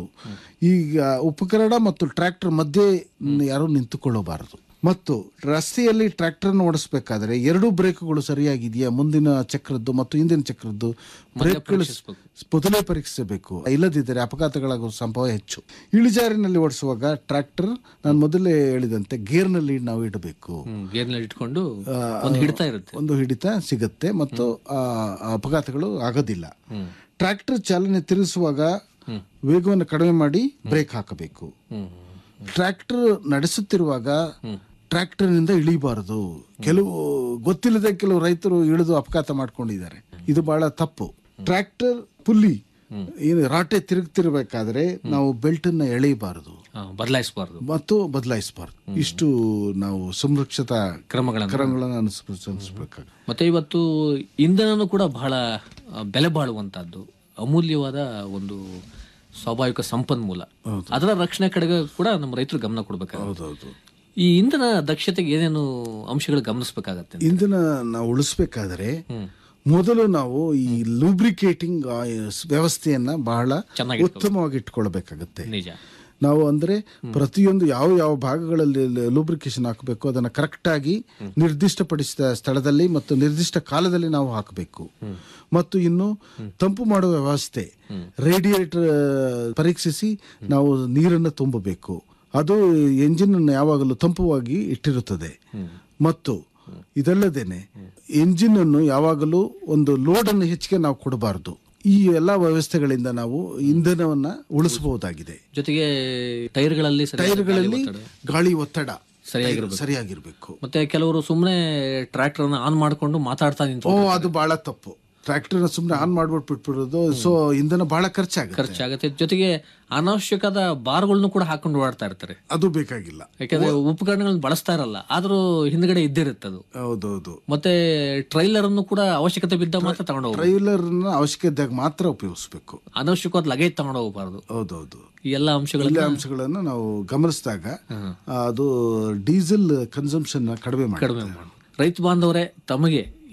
ಈಗ ಉಪಕರಣ ಮತ್ತು ಟ್ರ್ಯಾಕ್ಟರ್ ಮಧ್ಯೆ ಯಾರೂ ನಿಂತುಕೊಳ್ಳಬಾರದು ಮತ್ತು ರಸ್ತೆಯಲ್ಲಿ ಟ್ರ್ಯಾಕ್ಟರ್ ಓಡಿಸಬೇಕಾದ್ರೆ ಎರಡೂ ಬ್ರೇಕ್ಗಳು ಸರಿಯಾಗಿದೆಯಾ ಮುಂದಿನ ಚಕ್ರದ್ದು ಮತ್ತು ಹಿಂದಿನ ಚಕ್ರದ್ದು ಬ್ರೇಕ್ಗಳು ಮೊದಲೇ ಪರೀಕ್ಷಿಸಬೇಕು ಇಲ್ಲದಿದ್ದರೆ ಅಪಘಾತಗಳಾಗುವ ಸಂಭವ ಹೆಚ್ಚು ಇಳಿಜಾರಿನಲ್ಲಿ ಓಡಿಸುವಾಗ ಟ್ರ್ಯಾಕ್ಟರ್ ನಾನು ಮೊದಲೇ ಹೇಳಿದಂತೆ ಗೇರ್ನಲ್ಲಿ ನಾವು ಇಡಬೇಕು ಗೇರ್ನಲ್ಲಿ ಇಟ್ಕೊಂಡು ಒಂದು ಹಿಡಿತಾ ಇರುತ್ತೆ ಒಂದು ಹಿಡಿತ ಸಿಗುತ್ತೆ ಮತ್ತು ಆ ಅಪಘಾತಗಳು ಆಗೋದಿಲ್ಲ ಟ್ರ್ಯಾಕ್ಟರ್ ಚಾಲನೆ ತಿರುಗಿಸುವಾಗ ವೇಗವನ್ನು ಕಡಿಮೆ ಮಾಡಿ ಬ್ರೇಕ್ ಹಾಕಬೇಕು ಟ್ರ್ಯಾಕ್ಟರ್ ನಡೆಸುತ್ತಿರುವಾಗ ಟ್ರ್ಯಾಕ್ಟರ್ನಿಂದ ಇಳಿಬಾರದು ಕೆಲವು ಗೊತ್ತಿಲ್ಲದೆ ಕೆಲವು ರೈತರು ಇಳಿದು ಅಪಘಾತ ಮಾಡ್ಕೊಂಡಿದ್ದಾರೆ ಇದು ಬಹಳ ತಪ್ಪು ಟ್ರ್ಯಾಕ್ಟರ್ ಪುಲ್ಲಿ ಏನು ರಾಟೆ ತಿರುಗ್ತಿರ್ಬೇಕಾದ್ರೆ ನಾವು ಬೆಲ್ಟ್ ಅನ್ನ ಎಳೆಯಬಾರದು ಬದಲಾಯಿಸಬಾರ್ದು ಮತ್ತು ಬದಲಾಯಿಸಬಾರ್ದು ಇಷ್ಟು ನಾವು ಸಂರಕ್ಷತಾ ಕ್ರಮಗಳನ್ನು ಕ್ರಮಗಳನ್ನು ಅನುಸರಿಸಬೇಕಾಗ ಮತ್ತೆ ಇವತ್ತು ಇಂಧನನು ಕೂಡ ಬಹಳ ಆ, ಬೆಲೆ ಬಾಳುವಂತಹದ್ದು ಅಮೂಲ್ಯವಾದ ಒಂದು ಸ್ವಾಭಾವಿಕ ಸಂಪನ್ಮೂಲ ಅದರ ರಕ್ಷಣೆ ಕಡೆಗೆ ಕೂಡ ನಮ್ಮ ರೈತರು ಗಮನ ಕೊಡಬೇಕಾಗುತ್ತೆ ಹೌದೌದು ಈ ಇಂಧನ ದಕ್ಷತೆಗೆ ಏನೇನು ಅಂಶಗಳು ಗಮನಿಸಬೇಕಾಗತ್ತೆ ಇಂಧನ ನಾವು ಉಳಿಸ್ಬೇಕಾದ್ರೆ ಮೊದಲು ನಾವು ಈ ಲೂಬ್ರಿಕೇಟಿಂಗ್ ವ್ಯವಸ್ಥೆಯನ್ನ ಬಹಳ ಚೆನ್ನಾಗಿ ಉತ್ತಮವಾಗಿ ಇಟ್ಕೊಳ್ಬೇಕಾಗತ್ತೆ ನಿಜ ನಾವು ಅಂದ್ರೆ ಪ್ರತಿಯೊಂದು ಯಾವ ಯಾವ ಭಾಗಗಳಲ್ಲಿ ಲೂಬ್ರಿಕೇಶನ್ ಹಾಕಬೇಕು ಅದನ್ನ ಕರೆಕ್ಟ್ ಆಗಿ ನಿರ್ದಿಷ್ಟಪಡಿಸಿದ ಸ್ಥಳದಲ್ಲಿ ಮತ್ತು ನಿರ್ದಿಷ್ಟ ಕಾಲದಲ್ಲಿ ನಾವು ಹಾಕಬೇಕು ಮತ್ತು ಇನ್ನು ತಂಪು ಮಾಡುವ ವ್ಯವಸ್ಥೆ ರೇಡಿಯೇಟರ್ ಪರೀಕ್ಷಿಸಿ ನಾವು ನೀರನ್ನು ತುಂಬಬೇಕು ಅದು ಎಂಜಿನ್ ಅನ್ನು ಯಾವಾಗಲೂ ತಂಪುವಾಗಿ ಇಟ್ಟಿರುತ್ತದೆ ಮತ್ತು ಇದಲ್ಲದೇನೆ ಎಂಜಿನ್ ಅನ್ನು ಯಾವಾಗಲೂ ಒಂದು ಲೋಡ್ ಅನ್ನು ಹೆಚ್ಚಿಗೆ ನಾವು ಕೊಡಬಾರದು ಈ ಎಲ್ಲಾ ವ್ಯವಸ್ಥೆಗಳಿಂದ ನಾವು ಇಂಧನವನ್ನ ಉಳಿಸಬಹುದಾಗಿದೆ ಜೊತೆಗೆ ಟೈರ್ಗಳಲ್ಲಿ ಸರಿಯಾದ ಟೈರ್ಗಳಲ್ಲಿ ಗಾಳಿ ಒತ್ತಡ ಗಾಳಿ ಒತ್ತಡ ಸರಿಯಾಗಿರ್ಬೇಕು. ಸರಿಯಾಗಿರ್ಬೇಕು ಮತ್ತೆ ಕೆಲವರು ಸುಮ್ಮನೆ ಟ್ರ್ಯಾಕ್ಟರ್ ಅನ್ನ ಆನ್ ಮಾಡ್ಕೊಂಡು ಮಾತಾಡ್ತಾ ನಿಂತು ಓ ಅದು ಬಹಳ ತಪ್ಪು ಟ್ರ್ಯಾಕ್ಟರ್ ಸುಮ್ಮನೆ ಆನ್ ಮಾಡ್ಬಿಟ್ಟು ಬಿಟ್ಬಿಡೋದು ಸೊ ಇಂಧನ ಬಹಳ ಖರ್ಚಾಗುತ್ತೆ ಖರ್ಚಾಗತ್ತೆ ಜೊತೆಗೆ ಅನಾವಶ್ಯಕದ ಬಾರ್ಗಳನ್ನು ಕೂಡ ಹಾಕೊಂಡು ಓಡಾಡ್ತಾ ಇರ್ತಾರೆ ಅದು ಬೇಕಾಗಿಲ್ಲ ಯಾಕಂದ್ರೆ ಉಪಕರಣಗಳನ್ನ ಬಳಸ್ತಾ ಇರಲ್ಲ ಆದ್ರೂ ಹಿಂದ್ಗಡೆ ಇದ್ದಿರುತ್ತೆ ಅದು ಹೌದೌದು ಮತ್ತೆ ಟ್ರೈಲರ್ ಅನ್ನು ಕೂಡ ಅವಶ್ಯಕತೆ ಬಿದ್ದ ಮಾತ್ರ ತಗೊಂಡು ಹೋಗ್ಬೇಕು ಟ್ರೈಲರ್ ಅವಶ್ಯಕತೆ ಇದ್ದಾಗ ಮಾತ್ರ ಉಪಯೋಗಿಸ್ಬೇಕು ಅನವಶ್ಯಕವಾದ ಲಗೇಜ್ ತಗೊಂಡು ಹೋಗಬಾರ್ದು ಹೌದೌದು ಈ ಎಲ್ಲ ಎಲ್ಲ ಅಂಶಗಳನ್ನ ಅಂಶಗಳನ್ನು ನಾವು ಗಮನಿಸಿದಾಗ ಅದು ಡೀಸೆಲ್ ಕನ್ಸಂಪ್ಷನ್ ಕಡಿಮೆ ಮಾಡಿ ಕಡಿಮೆ ಮಾಡಿ ರೈತ ಬಾಂಧವರೇ ತಮಗೆ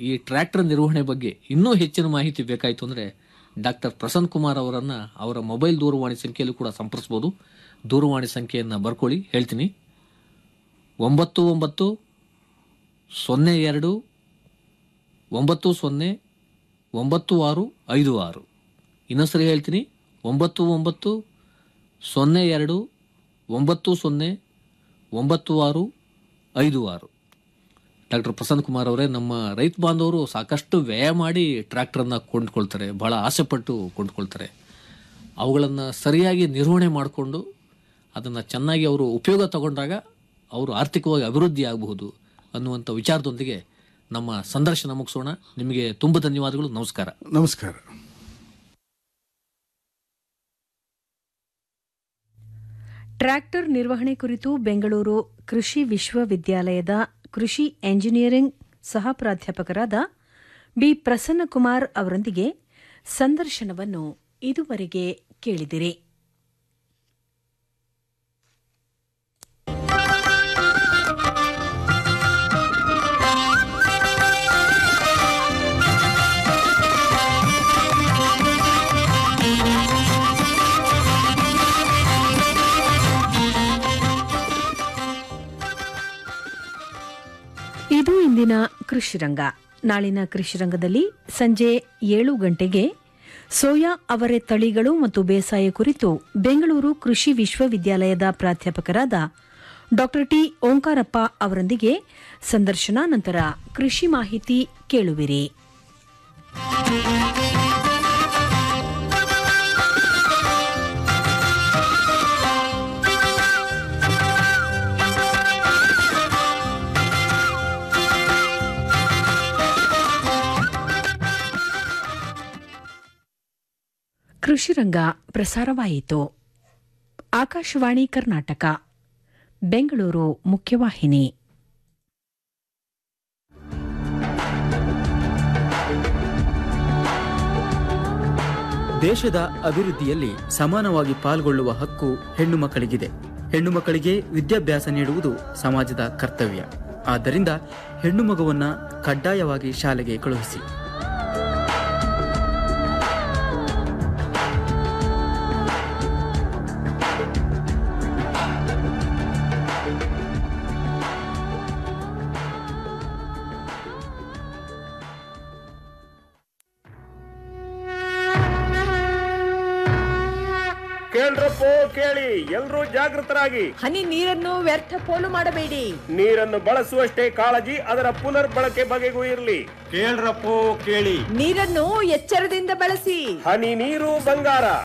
ಈ ಟ್ರ್ಯಾಕ್ಟರ್ ನಿರ್ವಹಣೆ ಬಗ್ಗೆ ಇನ್ನೂ ಹೆಚ್ಚಿನ ಮಾಹಿತಿ ಬೇಕಾಯಿತು ಅಂದರೆ ಡಾಕ್ಟರ್ ಪ್ರಸನ್ನ ಕುಮಾರ್ ಅವರನ್ನು ಅವರ ಮೊಬೈಲ್ ದೂರವಾಣಿ ಸಂಖ್ಯೆಯಲ್ಲೂ ಕೂಡ ಸಂಪರ್ಸ್ಬೋದು ದೂರವಾಣಿ ಸಂಖ್ಯೆಯನ್ನು ಬರ್ಕೊಳ್ಳಿ ಹೇಳ್ತೀನಿ ಒಂಬತ್ತು ಒಂಬತ್ತು ಸೊನ್ನೆ ಎರಡು ಒಂಬತ್ತು ಸೊನ್ನೆ ಒಂಬತ್ತು ಆರು ಐದು ಆರು ಇನ್ನೊಂದ್ಸರಿ ಹೇಳ್ತೀನಿ ಒಂಬತ್ತು ಒಂಬತ್ತು ಸೊನ್ನೆ ಎರಡು ಒಂಬತ್ತು ಸೊನ್ನೆ ಒಂಬತ್ತು ಆರು ಐದು ಆರು ಡಾಕ್ಟರ್ ಪ್ರಸನ್ನ ಕುಮಾರ್ ಅವರೇ ನಮ್ಮ ರೈತ ಬಾಂಧವರು ಸಾಕಷ್ಟು ವ್ಯಯ ಮಾಡಿ ಟ್ರ್ಯಾಕ್ಟರನ್ನು ಕೊಂಡ್ಕೊಳ್ತಾರೆ ಭಾಳ ಆಸೆಪಟ್ಟು ಕೊಂಡ್ಕೊಳ್ತಾರೆ ಅವುಗಳನ್ನು ಸರಿಯಾಗಿ ನಿರ್ವಹಣೆ ಮಾಡಿಕೊಂಡು ಅದನ್ನು ಚೆನ್ನಾಗಿ ಅವರು ಉಪಯೋಗ ತಗೊಂಡಾಗ ಅವರು ಆರ್ಥಿಕವಾಗಿ ಅಭಿವೃದ್ಧಿ ಆಗಬಹುದು ಅನ್ನುವಂಥ ವಿಚಾರದೊಂದಿಗೆ ನಮ್ಮ ಸಂದರ್ಶನ ಮುಗಿಸೋಣ ನಿಮಗೆ ತುಂಬ ಧನ್ಯವಾದಗಳು ನಮಸ್ಕಾರ ನಮಸ್ಕಾರ ಟ್ರ್ಯಾಕ್ಟರ್ ನಿರ್ವಹಣೆ ಕುರಿತು ಬೆಂಗಳೂರು ಕೃಷಿ ವಿಶ್ವವಿದ್ಯಾಲಯದ ಕೃಷಿ ಎಂಜಿನಿಯರಿಂಗ್ ಸಹ ಪ್ರಾಧ್ಯಾಪಕರಾದ ಬಿ ಪ್ರಸನ್ನಕುಮಾರ್ ಅವರೊಂದಿಗೆ ಸಂದರ್ಶನವನ್ನು ಇದುವರೆಗೆ ಕೇಳಿದಿರಿ ಇದು ಇಂದಿನ ಕೃಷಿರಂಗ ನಾಳಿನ ಕೃಷಿರಂಗದಲ್ಲಿ ಸಂಜೆ ಏಳು ಗಂಟೆಗೆ ಸೋಯಾ ಅವರೆ ತಳಿಗಳು ಮತ್ತು ಬೇಸಾಯ ಕುರಿತು ಬೆಂಗಳೂರು ಕೃಷಿ ವಿಶ್ವವಿದ್ಯಾಲಯದ ಪ್ರಾಧ್ಯಾಪಕರಾದ ಡಾ ಟಿ ಓಂಕಾರಪ್ಪ ಅವರೊಂದಿಗೆ ಸಂದರ್ಶನ ನಂತರ ಕೃಷಿ ಮಾಹಿತಿ ಕೇಳುವಿರಿ ಕೃಷಿರಂಗ ಪ್ರಸಾರವಾಯಿತು ಆಕಾಶವಾಣಿ ಕರ್ನಾಟಕ ಬೆಂಗಳೂರು ಮುಖ್ಯವಾಹಿನಿ ದೇಶದ ಅಭಿವೃದ್ಧಿಯಲ್ಲಿ ಸಮಾನವಾಗಿ ಪಾಲ್ಗೊಳ್ಳುವ ಹಕ್ಕು ಹೆಣ್ಣು ಮಕ್ಕಳಿಗಿದೆ ಹೆಣ್ಣು ಮಕ್ಕಳಿಗೆ ವಿದ್ಯಾಭ್ಯಾಸ ನೀಡುವುದು ಸಮಾಜದ ಕರ್ತವ್ಯ ಆದ್ದರಿಂದ ಹೆಣ್ಣು ಮಗುವನ್ನ ಕಡ್ಡಾಯವಾಗಿ ಶಾಲೆಗೆ ಕಳುಹಿಸಿ ಕೇಳ್ರಪ್ಪೋ ಕೇಳಿ ಎಲ್ರೂ ಜಾಗೃತರಾಗಿ ಹನಿ ನೀರನ್ನು ವ್ಯರ್ಥ ಪೋಲು ಮಾಡಬೇಡಿ ನೀರನ್ನು ಬಳಸುವಷ್ಟೇ ಕಾಳಜಿ ಅದರ ಪುನರ್ ಬಳಕೆ ಬಗೆಗೂ ಇರಲಿ ಕೇಳ್ರಪ್ಪೋ ಕೇಳಿ ನೀರನ್ನು ಎಚ್ಚರದಿಂದ ಬಳಸಿ ಹನಿ ನೀರು ಬಂಗಾರ